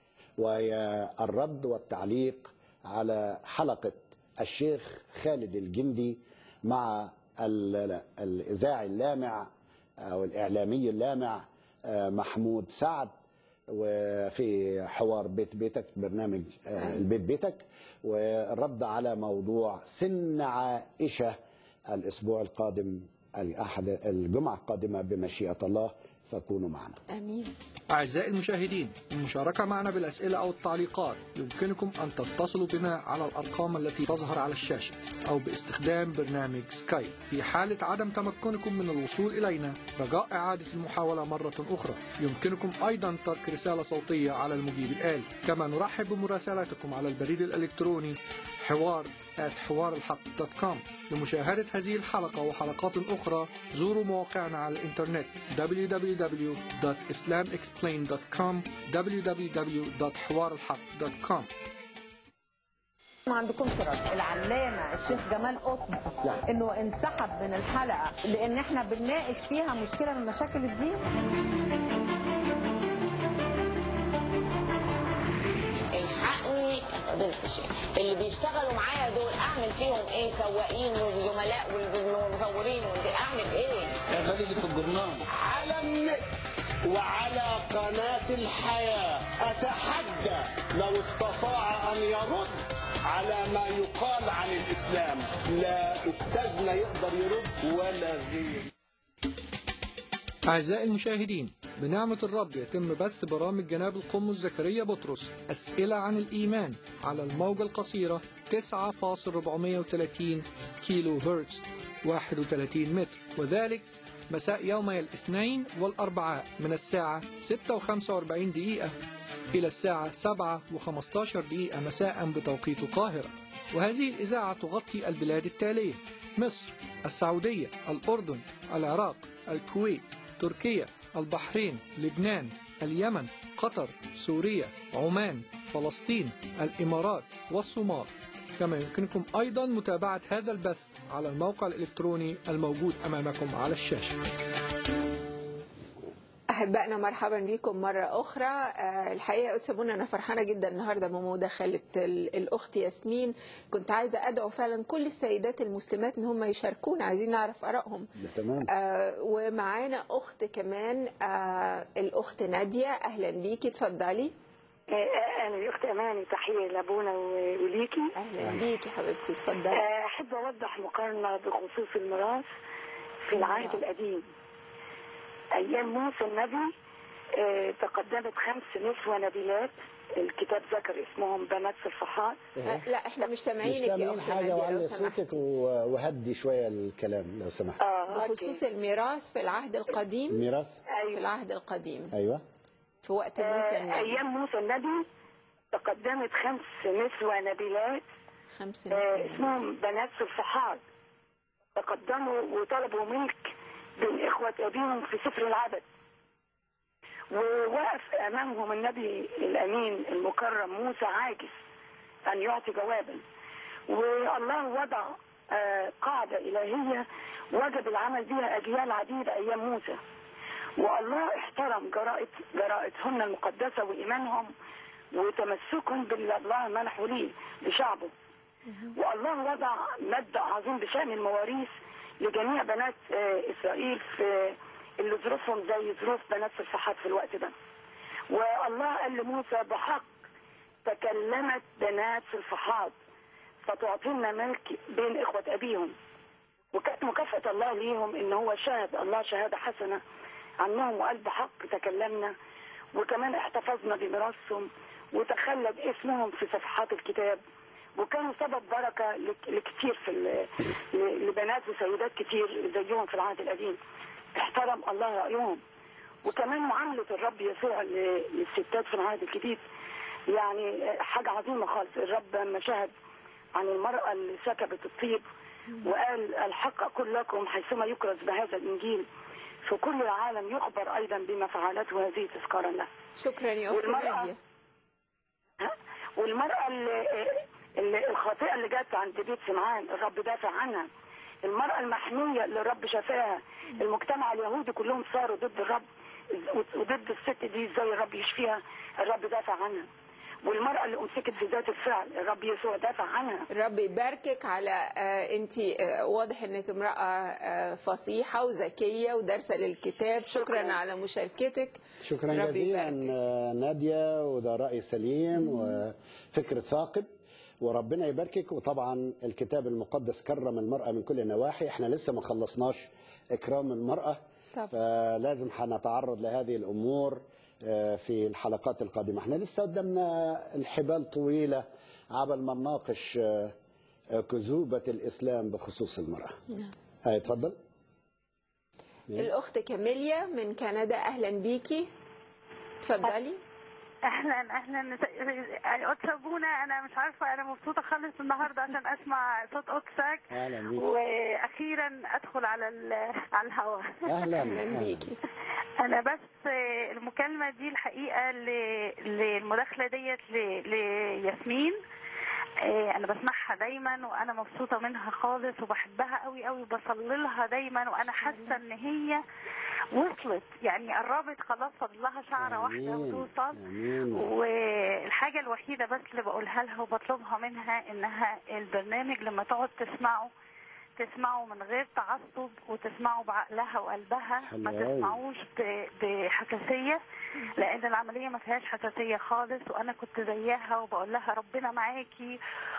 وهي الرد والتعليق على حلقه الشيخ خالد الجندي مع ال- الاذاعي اللامع أو الإعلامي اللامع آه، محمود سعد وفي حوار بيت بيتك برنامج آه، البيت بيتك والرد على موضوع سن عائشة الأسبوع القادم الأحد الجمعة القادمة بمشيئة الله فكونوا معنا امين أعزائي المشاهدين للمشاركة معنا بالأسئلة أو التعليقات يمكنكم أن تتصلوا بنا على الأرقام التي تظهر على الشاشة أو باستخدام برنامج سكايب في حالة عدم تمكنكم من الوصول إلينا رجاء إعادة المحاولة مرة أخرى يمكنكم أيضا ترك رسالة صوتية على المجيب الآلي كما نرحب بمراسلاتكم على البريد الإلكتروني حوار حوار الحق دوت كوم لمشاهدة هذه الحلقة وحلقات أخرى زوروا مواقعنا على الإنترنت www.islamexplained.com www.حوارالحق.com ما عندكمش رد العلامه الشيخ جمال قطب انه انسحب من الحلقه لان احنا بنناقش فيها مشكله من مشاكل الدين الحقني يا فضيلة الشيخ اللي بيشتغلوا معايا دول اعمل فيهم ايه سواقين وزملاء والمصورين ودي اعمل ايه غالي في الجرنان على النت وعلى قناة الحياة أتحدى لو استطاع أن يرد على ما يقال عن الإسلام لا أستاذنا يقدر يرد ولا غير أعزائي المشاهدين بنعمة الرب يتم بث برامج جناب القمص زكريا بطرس أسئلة عن الإيمان على الموجة القصيرة 9.430 كيلو هرتز 31 متر وذلك مساء يومي الاثنين والأربعاء من الساعة 6:45 دقيقة إلى الساعة 7:15 دقيقة مساء بتوقيت القاهرة وهذه الإذاعة تغطي البلاد التالية مصر السعودية الأردن العراق الكويت تركيا البحرين لبنان اليمن قطر سوريا عمان فلسطين الإمارات والصومال كما يمكنكم أيضا متابعة هذا البث على الموقع الإلكتروني الموجود أمامكم على الشاشة أحبائنا مرحبا بكم مرة أخرى آه، الحقيقة أستاذ منى أنا فرحانة جدا النهاردة بمداخلة ال- الأخت ياسمين كنت عايزة أدعو فعلا كل السيدات المسلمات إن هم يشاركونا عايزين نعرف آرائهم تمام آه، ومعانا أخت كمان آه، الأخت نادية أهلا بيكي اتفضلي أنا الأخت أماني تحية لأبونا و- وليكي أهلا بيكي حبيبتي اتفضلي آه، أحب أوضح مقارنة بخصوص الميراث في العهد الميراث. القديم أيام موسى النبي آه، تقدمت خمس نسوة نبيلات الكتاب ذكر اسمهم بنات صفحات آه، لا احنا مش مش سامعينك يا سامعين أخت حاجة نادية لو وعلي صوتك سمحتي و- وهدي شوية الكلام لو سمحت اه بخصوص أوكي. الميراث في العهد القديم الميراث في أيوة. العهد القديم أيوة في وقت موسى آه، النبي أيام موسى النبي تقدمت خمس نسوة نبيلات خمس آه، نسوة اسمهم بنات صفحات تقدموا وطلبوا ملك بين إخوة أبيهم في سفر العدد ووقف أمامهم النبي الأمين المكرم موسى عاجز أن يعطي جوابا والله وضع آه، قاعدة إلهية وجب العمل بها أجيال عديدة أيام موسى والله احترم جرائد جرائدهن المقدسة وإيمانهم وتمسكهم باللي الله منحه ليه لشعبه والله وضع مبدأ عظيم بشأن المواريث لجميع بنات آه، إسرائيل في اللي ظروفهم زي ظروف بنات صفحات في الوقت ده والله قال لموسى بحق تكلمت بنات صفحات فتعطينا ملك بين إخوة أبيهم وكانت مكافأة الله ليهم إن هو شهد الله شهادة حسنة عنهم وقال بحق تكلمنا وكمان احتفظنا بميراثهم وتخلد اسمهم في صفحات الكتاب وكانوا سبب بركة لك- لكتير في ال- ل- لبنات وسيدات كتير زيهم في العهد القديم احترم الله رأيهم وكمان معاملة الرب يسوع ل- للستات في العهد الجديد يعني حاجة عظيمة خالص الرب لما شهد عن المرأة اللي سكبت الطيب وقال الحق أقول لكم حيثما يكرز بهذا الإنجيل في كل العالم يخبر أيضا بما فعلته هذه تذكارا له شكرا يا أخت والمرأة- نادية ها؟ والمرأة اللي اللي الخاطئة اللي جت عند بيت سمعان الرب دافع عنها المرأة المحمية اللي الرب شافاها المجتمع اليهودي كلهم صاروا ضد الرب وضد الست دي ازاي الرب يشفيها الرب دافع عنها والمراه اللي امسكت بذات الفعل الرب يسوع دافع عنها الرب يباركك على انت واضح انك امراه آه، فصيحه وذكيه ودارسه للكتاب شكرا على مشاركتك شكرا ربي جزيلا يباركك. آه، نادية وده رأي سليم وفكر ثاقب وربنا يباركك وطبعا الكتاب المقدس كرم المرأة من كل النواحي احنا لسه ما خلصناش إكرام المرأة طبعا. فلازم هنتعرض لهذه الأمور آه، في الحلقات القادمة احنا لسه قدامنا الحبال طويلة عبل ما نناقش آه، آه، كذوبة الإسلام بخصوص المرأة هاي اتفضل الاخت كاميليا من كندا اهلا بيكي اتفضلي اهلا اهلا قدس ابونا انا مش عارفه انا مبسوطه خالص النهارده عشان اسمع صوت قدسك أهلا بيك واخيرا ادخل على ال- على الهواء أهلا اهلا بيكي انا بس المكالمه دي الحقيقه ل- للمداخله ديت ل- لياسمين إيه، انا بسمعها دايما وانا مبسوطه منها خالص وبحبها قوي قوي وبصلي لها دايما وانا حاسه ان هي وصلت يعني قربت خلاص فاضل لها شعره واحده آمين. وتوصل آمين والحاجة الوحيدة بس اللي بقولها لها وبطلبها منها انها البرنامج لما تقعد تسمعه تسمعه من غير تعصب وتسمعه بعقلها وقلبها حلو ما أوي. تسمعوش ب- بحساسية لان العملية ما فيهاش حساسية خالص وانا كنت زيها وبقول لها ربنا معاكي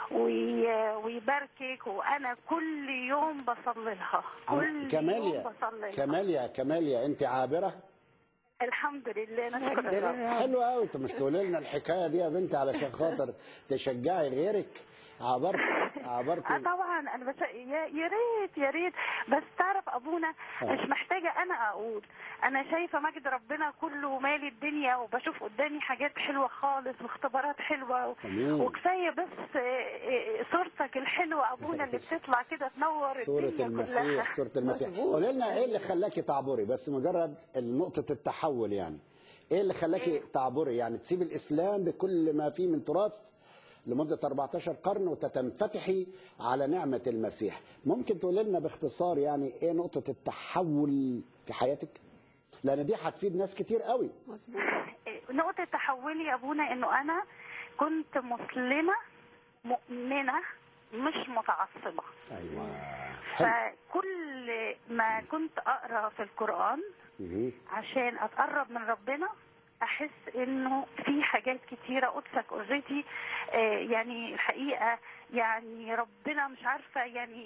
وي- ويباركك وانا كل يوم بصلي لها كل كماليا يوم بصلي لها كماليا كماليا انت عابره الحمد لله نشكر نقدر الرب الرب. حلو قوي انت مش تقولي لنا الحكايه دي يا بنتي علشان خاطر تشجعي غيرك عبرت عبرت اه طبعا انا بس يا يا ريت يا ريت بس تعرف ابونا آه. مش محتاجه انا اقول انا شايفه مجد ربنا كله مالي الدنيا وبشوف قدامي حاجات حلوه خالص واختبارات حلوه أمين. وكفايه بس آه، آه، صورتك الحلوه ابونا اللي بتطلع كده تنور صورة الدنيا المسيح كلها صورة المسيح مظبوط. قولي لنا ايه اللي خلاكي تعبري بس مجرد نقطة التحول يعني ايه اللي خلاكي تعبري يعني تسيبي الاسلام بكل ما فيه من تراث لمدة 14 قرن وتتنفتحي على نعمة المسيح ممكن تقولي لنا باختصار يعني ايه نقطة التحول في حياتك لان دي هتفيد ناس كتير قوي مظبوط نقطه تحولي يا ابونا انه انا كنت مسلمه مؤمنه مش متعصبه ايوه حلو فكل ما كنت اقرا في القران مهم. عشان اتقرب من ربنا احس انه في حاجات كتيره قدسك اوريدي يعني الحقيقه يعني ربنا مش عارفه يعني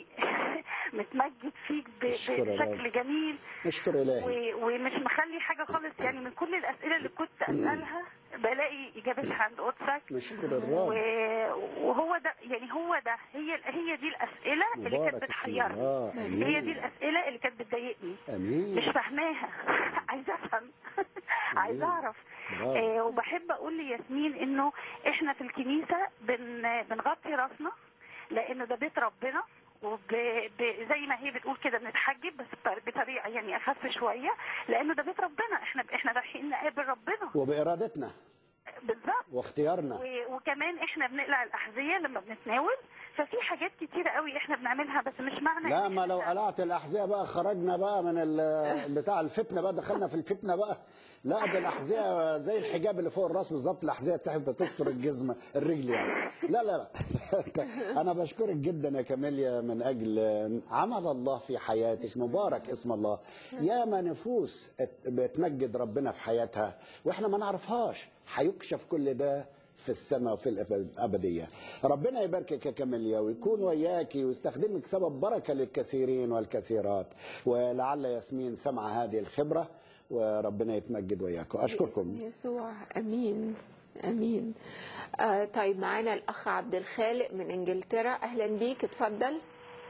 متمجد فيك ب- أشكر الله. بشكل جميل نشكر الهي و- ومش مخلي حاجه خالص يعني من كل الاسئله اللي كنت اسالها بلاقي اجابتها عند قدسك نشكر و- الرب وهو ده يعني هو ده هي هي دي الاسئله اللي كانت مبارك اسم بتحيرني الله هي دي امين الاسئله اللي كانت بتضايقني امين مش فاهماها عايزه افهم عايزه ااعرف برافو. آه وبحب اقول لياسمين انه احنا في الكنيسه بن بنغطي راسنا لانه ده بيت ربنا وب... ب... زي ما هي بتقول كده بنتحجب بس بط- بطريقه يعني اخف شويه لانه ده بيت ربنا احنا احنا رايحين نقابل ربنا وبارادتنا بالظبط واختيارنا و- وكمان احنا بنقلع الاحذيه لما بنتناول ففي حاجات كتيره قوي احنا بنعملها بس مش معنى لا إن ما إحنا- لو قلعت الاحذيه بقى خرجنا بقى من ال- بتاع الفتنه بقى دخلنا في الفتنه بقى لا ده الاحذيه زي الحجاب اللي فوق الراس بالظبط الاحذيه بتاعتك بتستر الجزمه الرجل يعني لا لا لا انا بشكرك جدا يا كاميليا من اجل عمل الله في حياتك مبارك اسم الله يا ما نفوس ات- بتمجد ربنا في حياتها واحنا ما نعرفهاش هيكشف كل ده في السماء وفي الأب- الأبدية ربنا يباركك يا كاميليا ويكون وياكي ويستخدمك سبب بركة للكثيرين والكثيرات ولعل ياسمين سمع هذه الخبرة وربنا يتمجد وياكم أشكركم باسم يسوع امين امين آه طيب معانا الاخ عبد الخالق من انجلترا اهلا بيك اتفضل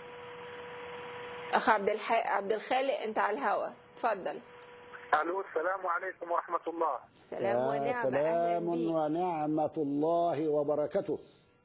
اخ عبد الح... عبد الخالق انت على الهوا اتفضل الو السلام عليكم ورحمه الله سلام يا ونعمه اهلا سلام بيك ونعمة الله وبركته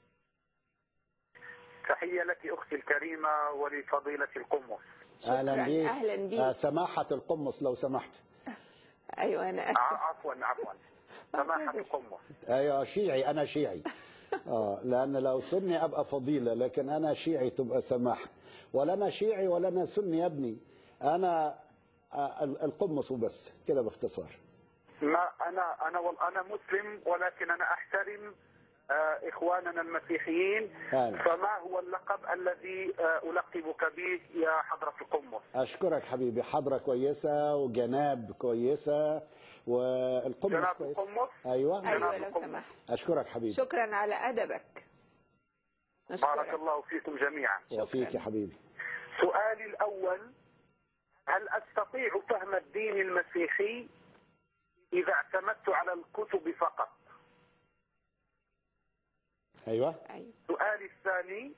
تحيه لك اختي الكريمه ولفضيله القمص أهلا شكراً، بيك أهلاً بيك. آه، سماحة القمص لو سمحت ايوه انا ع- اسف عفوا عفوا سماحه بعتذر. القمص ايوه شيعي انا شيعي اه لان لو سني ابقى فضيله لكن انا شيعي تبقى سماح ولا انا شيعي ولا انا سني يا ابني انا آه، ال- القمص وبس كده باختصار ما انا انا وال- انا مسلم ولكن انا احترم آه، إخواننا المسيحيين أهلا. فما هو اللقب الذي آه، ألقبك به يا حضرة القمص اشكرك حبيبي حضره كويسه وجناب كويسه والقمص جناب كويس القمص ايوه ايوه لو سمحت اشكرك حبيبي شكرا على ادبك بارك نشكرك الله فيكم جميعا وفيك يا حبيبي سؤالي الأول هل أستطيع فهم الدين المسيحي إذا اعتمدت على الكتب فقط ايوه ايوه سؤالي الثاني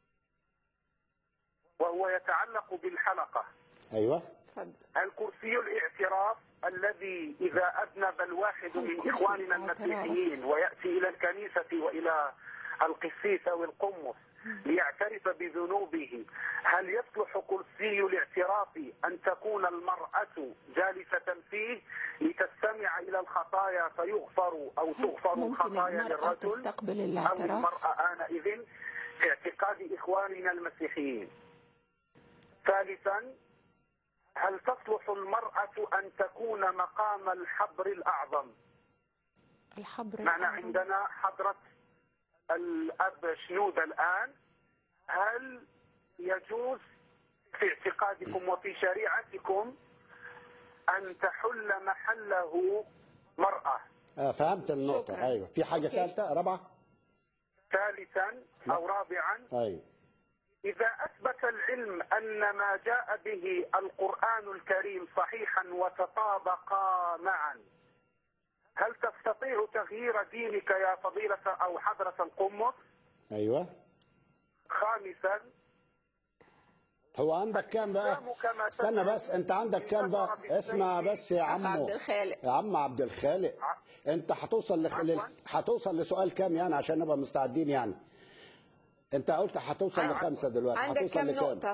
وهو يتعلق بالحلقة ايوه اتفضل الكرسي الاعتراف الذي إذا أذنب الواحد من الكرسي إخواننا الاعتراف. المسيحيين ويأتي إلى الكنيسة وإلى القسيس أو القمص ليعترف بذنوبه هل يصلح كرسي الاعتراف أن تكون المرأة جالسة فيه لتستمع إلى الخطايا فيغفر أو تغفر ممكن الخطايا المرأة للرجل تستقبل أو الاعتراف المرأة آنئذ في اعتقاد إخواننا المسيحيين ثالثا هل تصلح المرأة أن تكون مقام الحبر الأعظم الحبر معنا الأعظم. عندنا حضرة الأب شنودة الآن هل يجوز في اعتقادكم وفي شريعتكم أن تحل محله مرأة آه فهمت النقطه شكراً. ايوه في حاجه أوكي. ثالثه رابعه ثالثا أو رابعا ايوه إذا أثبت العلم أن ما جاء به القرآن الكريم صحيحا وتطابقا معا هل تستطيع تغيير دينك يا فضيلة أو حضرة القمص؟ ايوه خامسا هو عندك كام بقى الإسلام كما استنى تدعو بس انت عندك كام بقى انتشر اسمع بالسيف. بس يا أخ عمو عبد الخالق يا عم عبد الخالق انت هتوصل لخ... لل... هتوصل لسؤال كام يعني عشان نبقى مستعدين يعني انت قلت هتوصل عن- لخمسه دلوقتي عندك هتوصل كم لكام نقطة؟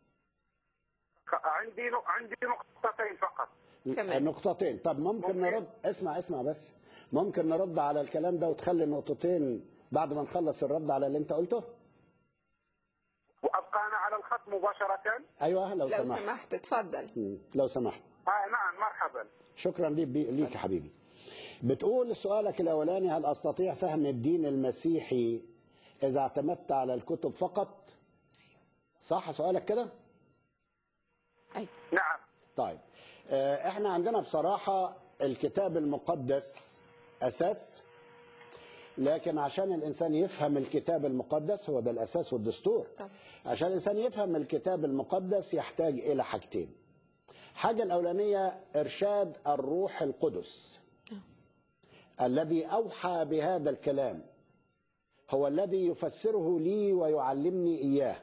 عندي نق- عندي نقطتين فقط كمان. نقطتين طب ممكن ممكن. نرد اسمع اسمع بس ممكن نرد على الكلام ده وتخلي النقطتين بعد ما نخلص الرد على اللي انت قلته وأبقانا على الخط مباشرة ايوه لو لو سمحت سمحت اتفضل مم، لو سمحت آه نعم مرحبا شكرا ليك بي- ليك يا حبيبي بتقول سؤالك الاولاني هل استطيع فهم الدين المسيحي اذا اعتمدت على الكتب فقط صح سؤالك كده أيوة. نعم طيب آه، احنا عندنا بصراحة الكتاب المقدس اساس لكن عشان الانسان يفهم الكتاب المقدس هو ده الاساس والدستور طبعا. عشان الانسان يفهم الكتاب المقدس يحتاج الى حاجتين حاجة الاولانية ارشاد الروح القدس الذي اوحى بهذا الكلام هو الذي يفسره لي ويعلمني اياه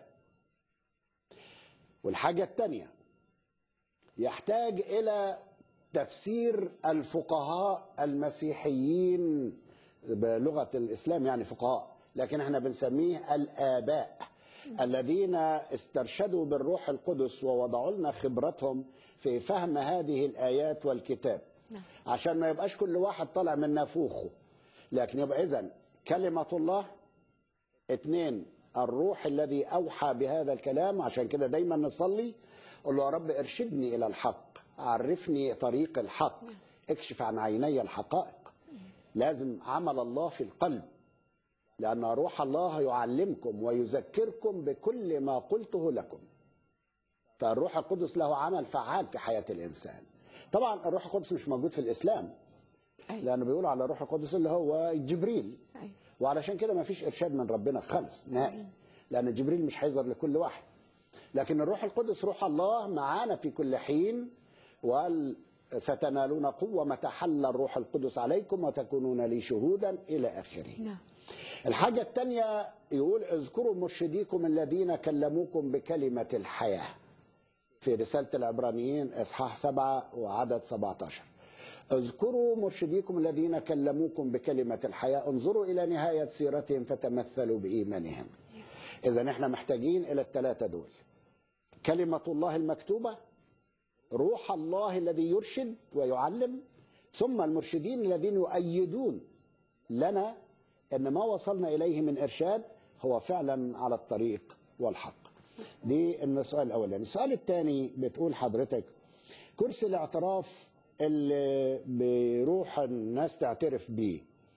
والحاجة الثانية يحتاج الى تفسير الفقهاء المسيحيين بلغه الاسلام يعني فقهاء لكن احنا بنسميه الاباء الذين استرشدوا بالروح القدس ووضعوا لنا خبرتهم في فهم هذه الايات والكتاب عشان ما يبقاش كل واحد طالع من نافوخه لكن يبقى اذا كلمه الله اثنين الروح الذي اوحى بهذا الكلام عشان كده دايما نصلي قل له يا رب ارشدني الى الحق عرفني طريق الحق اكشف عن عيني الحقائق لازم عمل الله في القلب لان روح الله يعلمكم ويذكركم بكل ما قلته لكم فالروح القدس له عمل فعال في حياه الانسان طبعا الروح القدس مش موجود في الاسلام أيوة. لانه بيقولوا على الروح القدس اللي هو جبريل أيوة. وعلشان كده ما فيش ارشاد من ربنا خالص نهائي لان جبريل مش هيظهر لكل واحد لكن الروح القدس روح الله معانا في كل حين وقال ستنالون قوة متى حل الروح القدس عليكم وتكونون لي شهودا إلى آخره نعم الحاجة الثانية يقول اذكروا مرشديكم الذين كلموكم بكلمة الحياة في رسالة العبرانيين إصحاح سبعة وعدد 17 اذكروا مرشديكم الذين كلموكم بكلمة الحياة انظروا إلى نهاية سيرتهم فتمثلوا بإيمانهم إذا احنا محتاجين إلى الثلاثة دول كلمة الله المكتوبة روح الله الذي يرشد ويعلم ثم المرشدين الذين يؤيدون لنا ان ما وصلنا اليه من ارشاد هو فعلا على الطريق والحق دي السؤال الاولاني السؤال الثاني بتقول حضرتك كرسي الاعتراف اللي بيروح الناس تعترف بيه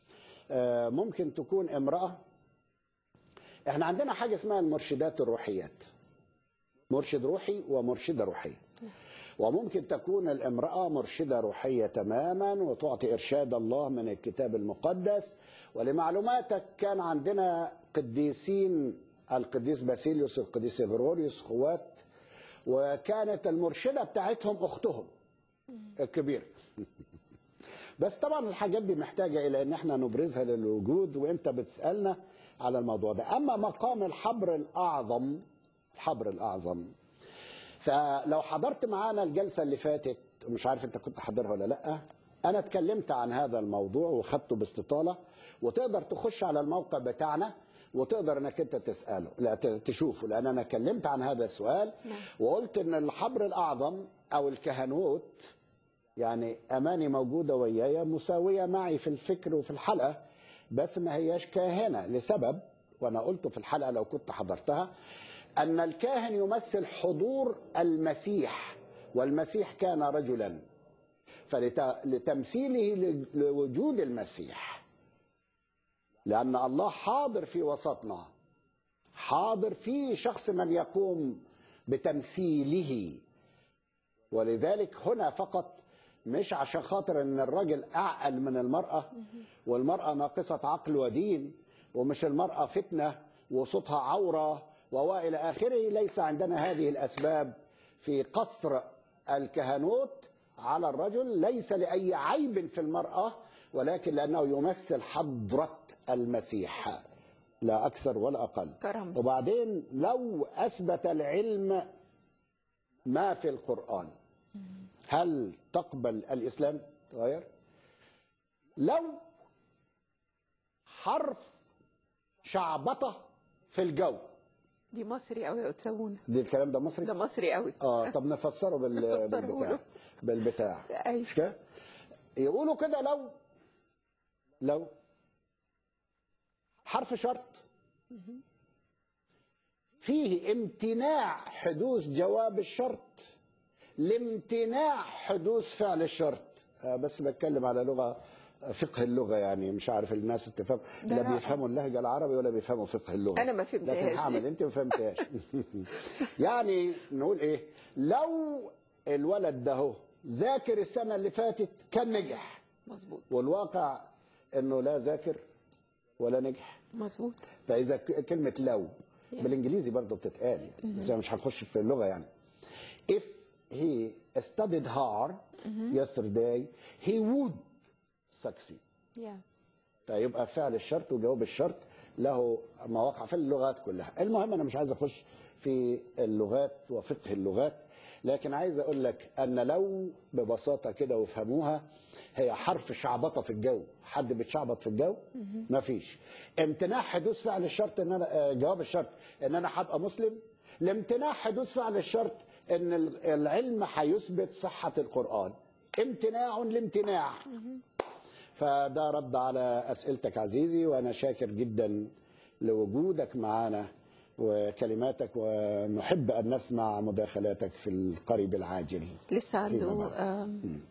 آه، ممكن تكون امرأة احنا عندنا حاجة اسمها المرشدات الروحيات مرشد روحي ومرشدة روحية وممكن تكون الامرأة مرشدة روحية تماما وتعطي إرشاد الله من الكتاب المقدس ولمعلوماتك كان عندنا قديسين القديس باسيليوس والقديس غروريوس خوات وكانت المرشدة بتاعتهم أختهم الكبيرة بس طبعا الحاجات دي محتاجة إلى أن احنا نبرزها للوجود وأنت بتسألنا على الموضوع ده أما مقام الحبر الأعظم الحبر الأعظم فلو حضرت معانا الجلسة اللي فاتت مش عارف أنت كنت حاضرها ولا لأ أنا اتكلمت عن هذا الموضوع وخدته باستطالة وتقدر تخش على الموقع بتاعنا وتقدر انك انت تساله لا ت- تشوفه لان انا اتكلمت عن هذا السؤال وقلت ان الحبر الاعظم او الكهنوت يعني اماني موجوده وياي مساويه معي في الفكر وفي الحلقه بس ما هياش كاهنه لسبب وانا قلته في الحلقه لو كنت حضرتها ان الكاهن يمثل حضور المسيح والمسيح كان رجلا فلتمثيله لوجود المسيح لأن الله حاضر في وسطنا حاضر في شخص من يقوم بتمثيله ولذلك هنا فقط مش عشان خاطر ان الراجل اعقل من المرأة والمرأة ناقصة عقل ودين ومش المرأة فتنة وصوتها عورة وإلى آخره ليس عندنا هذه الأسباب في قصر الكهنوت على الرجل ليس لأي عيب في المرأة ولكن لأنه يمثل حضرة المسيح لا أكثر ولا أقل كرم. وبعدين لو أثبت العلم ما في القرآن هل تقبل الإسلام تغير لو حرف شعبطة في الجو دي مصري قوي يا تسوونا دي الكلام ده مصري ده مصري قوي اه طب نفسره بال... نفسره بالبتاع له. بالبتاع أيوة. مش كده يقولوا كده لو لو حرف شرط فيه امتناع حدوث جواب الشرط لامتناع حدوث فعل الشرط آه بس بتكلم على لغه فقه اللغه يعني مش عارف الناس تفهم ده لا رائع. بيفهموا اللهجه العربي ولا بيفهموا فقه اللغه أنا ما فهمتهاش لكن حامد دي. انت ما فهمتهاش يعني نقول ايه لو الولد ده هو ذاكر السنه اللي فاتت كان نجح مظبوط والواقع انه لا ذاكر ولا نجح مظبوط فاذا ك- كلمه لو بالانجليزي برضه بتتقال يعني بس أنا مش هنخش في اللغه يعني if he studied hard yesterday he would succeed يا فيبقى فعل الشرط وجواب الشرط له مواقع في اللغات كلها المهم انا مش عايز اخش في اللغات وفقه اللغات لكن عايز اقول لك ان لو ببساطه كده وافهموها هي حرف شعبطه في الجو حد بيتشعبط في الجو ما فيش امتناع حدوث فعل الشرط ان انا آه، جواب الشرط ان انا هبقى مسلم لامتناع حدوث فعل الشرط ان ال- العلم هيثبت صحه القران امتناع لامتناع فده رد على اسئلتك عزيزي وانا شاكر جدا لوجودك معنا وكلماتك ونحب ان نسمع مداخلاتك في القريب العاجل لسه فيما عنده بعد. آم،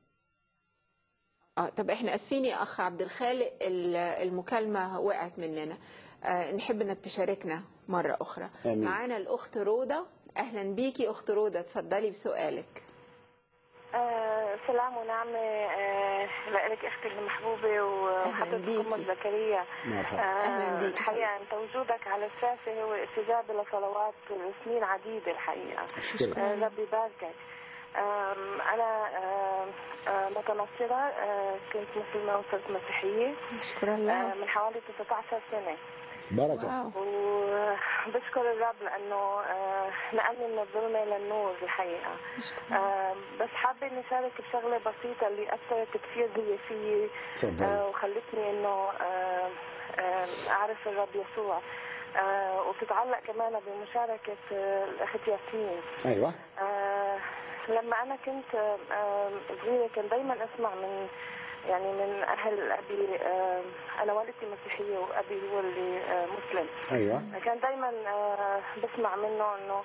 اه طب احنا اسفين يا اخ عبد الخالق ال- المكالمه وقعت مننا آه نحب انك تشاركنا مره اخرى آمين. معانا الاخت روضه اهلا بيكي اخت روضه اتفضلي بسؤالك آه سلام ونعمة آه لك أختي المحبوبة وحضرتك بيكي. أم زكريا مرحبا. أهلا بيكي الحقيقة أنت وجودك على الشاشة هو استجابة لصلوات سنين عديدة الحقيقة أشكرك. آه ربي يباركك آم، أنا آم، آه، متنصرة آه، كنت مسلمة وصرت مسيحية شكرا آه، الله من حوالي 19 سنة بركه واو وبشكر الرب لانه آه، نقلني من الظلمه للنور الحقيقه آه، بس حابه اني اشارك بشغله بسيطه اللي اثرت كثير هي فيي تفضل. آه، وخلتني انه آه، آه، اعرف الرب يسوع آه، وبتتعلق كمان بمشاركه آه، الاخت ياسمين ايوه آه، لما انا كنت آه، آه، صغيره كان دايما اسمع من يعني من اهل ابي آه، انا والدتي مسيحيه وابي هو اللي آه، مسلم ايوه كان دايما آه، بسمع منه انه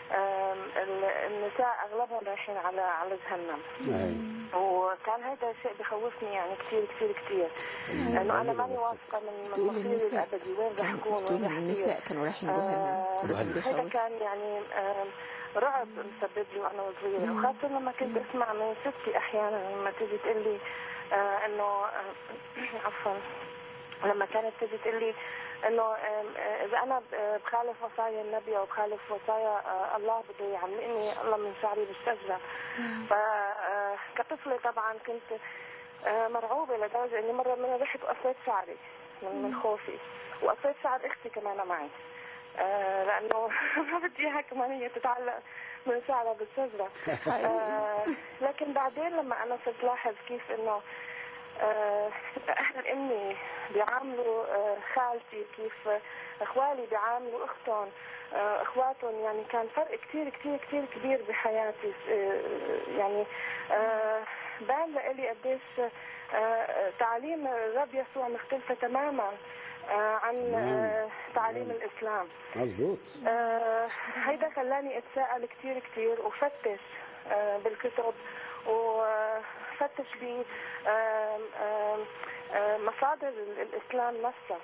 آم، ال- النساء اغلبهم رايحين على على جهنم أي. وكان هذا الشيء بخوفني يعني كثير كثير كثير لانه انا ماني واثقه من تقول من مصيري النساء الابدي وين رح اكون تقول وين رح النساء أصير. كانوا رايحين آه، جهنم وده كان هذا بيخوف كان يعني آم، رعب مسبب لي وانا وصغيره وخاصه لما كنت اسمع من ستي احيانا لما تيجي تقول لي آه، انه آه، عفوا لما كانت تيجي تقول لي انه آم، آه، اذا انا ب- بخالف وصايا النبي او بخالف وصايا آه، الله بده يعلقني الله من شعري بالشجره فكطفله طبعا كنت آه، مرعوبه لدرجه اني مره من رحت وقصيت شعري من من خوفي وقصيت شعر اختي كمان معي آه، لانه ما بدي اياها كمان هي تتعلق من شعرها بالشجره آه، لكن بعدين لما انا صرت لاحظ كيف انه آه، اهل امي بيعاملوا آه، خالتي كيف آه، اخوالي بيعاملوا اختهم آه، اخواتهم يعني كان فرق كثير كثير كثير كبير بحياتي آه، يعني آه، بان لإلي قديش آه، تعاليم الرب يسوع مختلفة تماما آه، عن آه، تعاليم الإسلام مظبوط آه، هيدا خلاني اتساءل كثير كثير وفتش آه، بالكتب وفتش ب آم، آم، آم، مصادر ال- الاسلام نفسها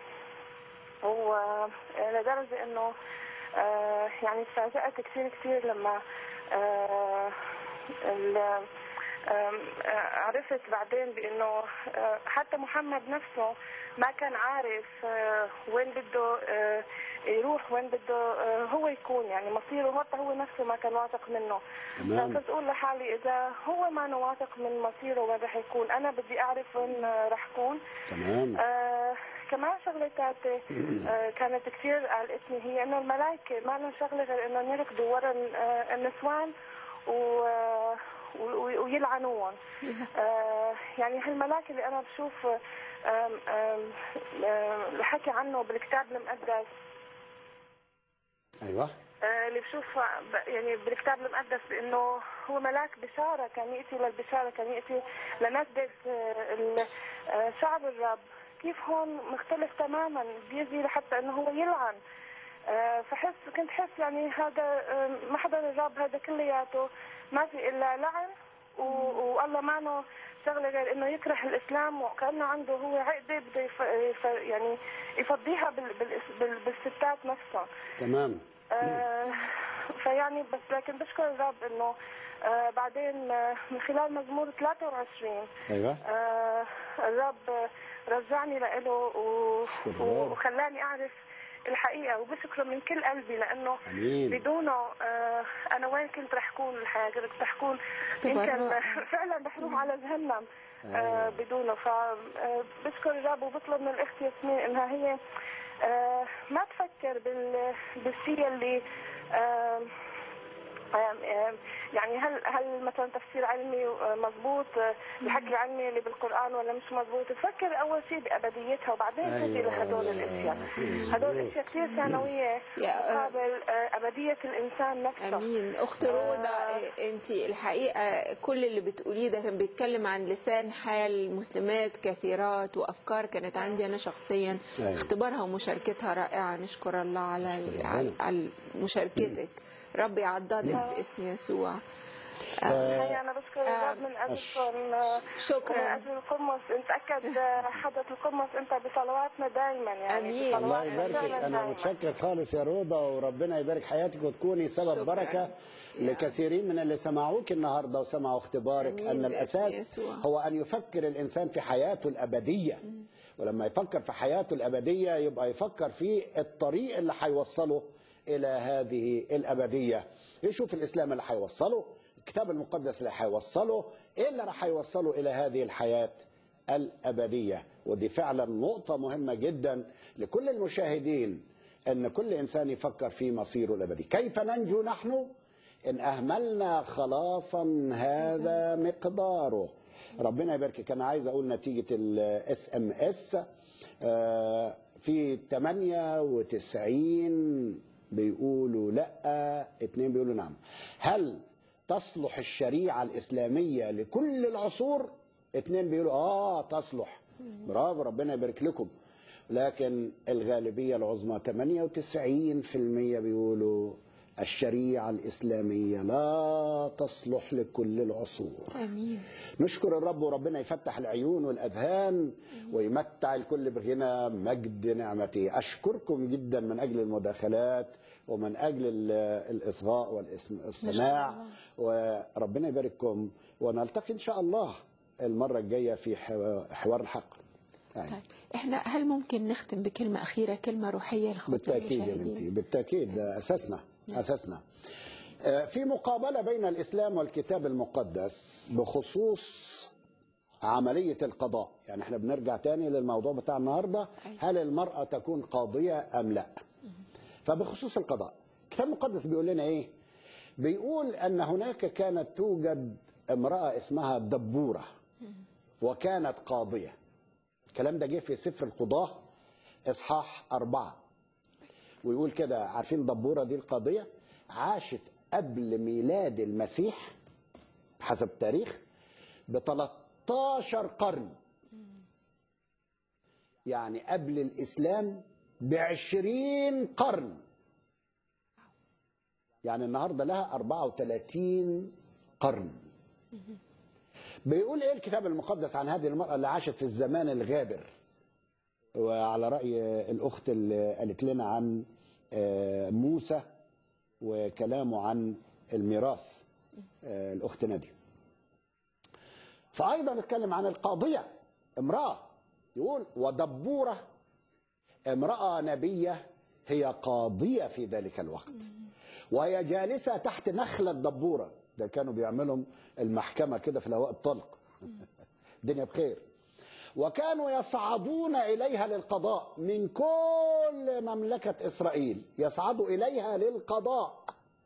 ولدرجه انه آه، يعني تفاجأت كثير كثير لما آه، ال- آم، آه، عرفت بعدين بانه آه، حتى محمد نفسه ما كان عارف آه، وين بده آه، يروح وين بده آه، هو يكون يعني مصيره حتى هو نفسه ما كان واثق منه تمام. فكنت اقول لحالي اذا هو ما واثق من مصيره وين رح يكون انا بدي اعرف وين آه، رح كون تمام آه كمان شغلة تالتة آه كانت كثير قلقتني هي انه الملائكة ما لهم شغلة غير انهم يركضوا ورا آه النسوان و آه، و- ويلعنوهم آه يعني هالملاك اللي انا بشوف آم، آم، آم، الحكي عنه بالكتاب المقدس ايوه آه، اللي بشوف ب- يعني بالكتاب المقدس بانه هو ملاك بشاره كان ياتي للبشاره كان ياتي لنجدة آه، ال- آه، شعب الرب كيف هون مختلف تماما بيجي لحتى انه هو يلعن آه، فحس كنت حس يعني هذا آه، محضر الرب هذا كلياته ما في الا لعن و- والله معنا شغله غير انه يكره الاسلام وكانه عنده هو عقده بده يف... يف... يعني يفضيها بال... بال... بال... بالستات نفسها تمام آه، فيعني بس لكن بشكر الرب انه آه، بعدين آه، من خلال مزمور 23 ايوه آه، الرب رجعني له و... أشكر الرب. و- وخلاني اعرف الحقيقه وبشكره من كل قلبي لانه امين بدونه آه، انا وين كنت رح كون الحياه كنت رح كون اختبار يمكن رائع. فعلا رح روح على جهنم آه، أيوة. بدونه فبشكر الرب وبطلب من الاخت ياسمين انها هي آه، ما تفكر بال بالشيء اللي آه، آم، آم، يعني هل هل مثلا تفسير علمي آه، مضبوط آه، الحكي العلمي اللي بالقران ولا مش مضبوط تفكر اول شيء بابديتها وبعدين تجي أيوة. لهدول الاشياء هدول الاشياء كثير ثانويه يا- مقابل آه، ابديه الانسان نفسه امين اخت روضه انت الحقيقه كل اللي بتقوليه ده كان بيتكلم عن لسان حال مسلمات كثيرات وافكار كانت عندي انا شخصيا أيوة. اختبارها ومشاركتها رائعه نشكر الله على على, على مشاركتك ربي يعضدك باسم يسوع هي انا بشكر آه، الرب من اجلكم آه، شكراً. ومن اجل القمص نتاكد آه، حضره القمص انت بصلواتنا دايما يعني أمين. بصلواتنا الله يباركك فعلاً انا دايماً. متشكر خالص يا روضه وربنا يبارك حياتك وتكوني سبب شكراً. بركه لكثيرين من اللي سمعوك النهارده وسمعوا اختبارك أمين ان باسم الاساس يسوع. هو ان يفكر الانسان في حياته الابديه ولما يفكر في حياته الابديه يبقى يفكر في الطريق اللي هيوصله الى هذه الابديه يشوف الاسلام اللي هيوصله الكتاب المقدس اللي هيوصله ايه اللي راح هيوصله الى هذه الحياه الابديه ودي فعلا نقطه مهمه جدا لكل المشاهدين ان كل انسان يفكر في مصيره الابدي كيف ننجو نحن ان اهملنا خلاصا هذا مقداره ربنا يباركك انا عايز اقول نتيجه الاس ام اس في 98 بيقولوا لا اتنين بيقولوا نعم هل تصلح الشريعه الاسلاميه لكل العصور اتنين بيقولوا اه تصلح برافو ربنا يبارك لكم لكن الغالبيه العظمى 98% بيقولوا الشريعة الإسلامية لا تصلح لكل العصور امين نشكر الرب وربنا يفتح العيون والأذهان ويمتع الكل بغنى مجد نعمته أشكركم جدا من أجل المداخلات ومن أجل ال- الإصغاء والسماع وربنا يبارككم ونلتقي إن شاء الله المرة الجاية في حوا- حوار الحق يعني طيب احنا هل ممكن نختم بكلمه اخيره كلمه روحيه للاخوه بالتأكيد يا المشاهدين بنتي بالتأكيد ده أساسنا أساسنا آه، في مقابلة بين الإسلام والكتاب المقدس بخصوص عملية القضاء يعني احنا بنرجع تاني للموضوع بتاع النهاردة هل المرأة تكون قاضية أم لا فبخصوص القضاء الكتاب المقدس بيقول لنا ايه بيقول أن هناك كانت توجد امرأة اسمها دبورة وكانت قاضية الكلام ده جه في سفر القضاة إصحاح أربعة ويقول كده عارفين دبورة دي القاضية عاشت قبل ميلاد المسيح حسب التاريخ ب 13 قرن يعني قبل الإسلام ب 20 قرن يعني النهارده لها 34 قرن بيقول ايه الكتاب المقدس عن هذه المرأة اللي عاشت في الزمان الغابر وعلى رأي الأخت اللي قالت لنا عن آه، موسى وكلامه عن الميراث آه، الأخت نادية فأيضا نتكلم عن القاضية امرأة يقول ودبورة امرأة نبية هي قاضية في ذلك الوقت وهي جالسة تحت نخلة دبورة ده كانوا بيعملوا المحكمة كده في الهواء الطلق الدنيا بخير وكانوا يصعدون إليها للقضاء من كل مملكة إسرائيل يصعدوا إليها للقضاء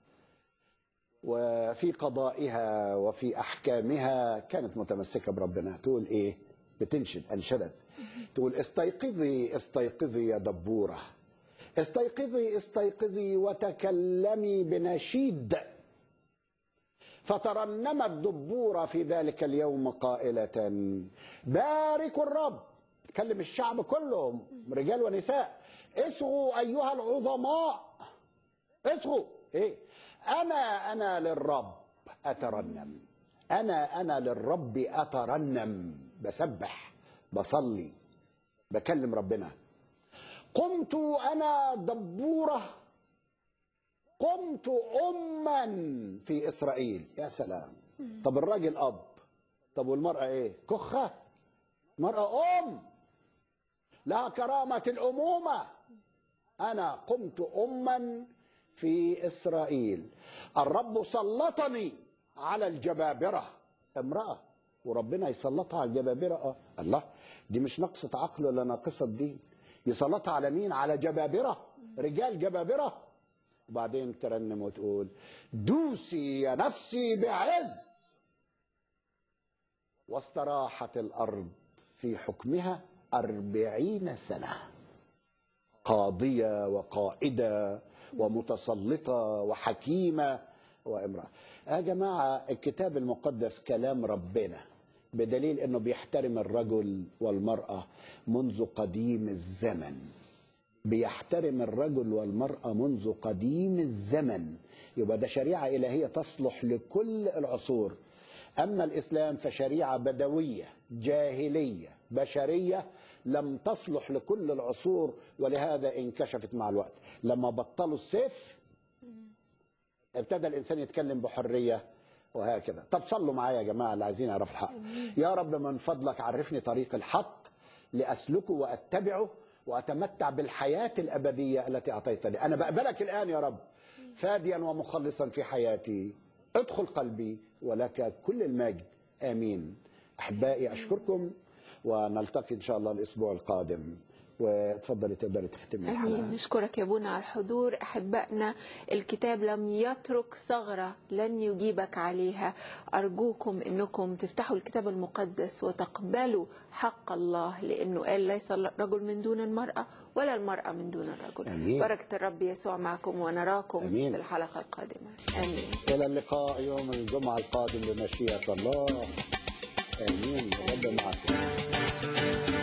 وفي قضائها وفي أحكامها كانت متمسكة بربنا تقول إيه بتنشد أنشدت تقول استيقظي استيقظي يا دبورة استيقظي استيقظي وتكلمي بنشيد فترنمت دبورة في ذلك اليوم قائلة باركوا الرب تكلم الشعب كلهم رجال ونساء اصغوا أيها العظماء اصغوا ايه أنا أنا للرب أترنم أنا أنا للرب أترنم بسبح بصلي بكلم ربنا قمت أنا دبورة قمت أما في إسرائيل يا سلام طب الراجل أب طب والمرأة إيه كخة مرأة أم لها كرامة الأمومة أنا قمت أما في إسرائيل الرب سلطني على الجبابرة امرأة وربنا يسلطها على الجبابرة آه. الله دي مش نقصة عقل ولا ناقصة دين يسلطها على مين على جبابرة رجال جبابرة وبعدين ترنم وتقول دوسي يا نفسي بعز واستراحت الأرض في حكمها أربعين سنة قاضية وقائدة ومتسلطة وحكيمة وامرأة يا جماعة الكتاب المقدس كلام ربنا بدليل انه بيحترم الرجل والمرأة منذ قديم الزمن بيحترم الرجل والمرأة منذ قديم الزمن يبقى ده شريعة إلهية تصلح لكل العصور أما الإسلام فشريعة بدوية جاهلية بشرية لم تصلح لكل العصور ولهذا انكشفت مع الوقت لما بطلوا السيف ابتدى الإنسان يتكلم بحرية وهكذا طب صلوا معايا يا جماعة اللي عايزين يعرفوا الحق يا رب من فضلك عرفني طريق الحق لأسلكه وأتبعه وأتمتع بالحياة الأبدية التي أعطيتني أنا بقبلك الآن يا رب فاديا ومخلصا في حياتي ادخل قلبي ولك كل المجد آمين أحبائي أشكركم ونلتقي إن شاء الله الأسبوع القادم وتفضلي تقدري تختمي الحلقة امين نشكرك يا ابونا على الحضور احبائنا الكتاب لم يترك ثغره لن يجيبك عليها ارجوكم انكم تفتحوا الكتاب المقدس وتقبلوا حق الله لانه قال ليس الرجل من دون المراه ولا المراه من دون الرجل آمين. بركه الرب يسوع معكم ونراكم آمين. في الحلقه القادمه امين إلى اللقاء يوم الجمعة القادم بمشيئة الله آمين رب معكم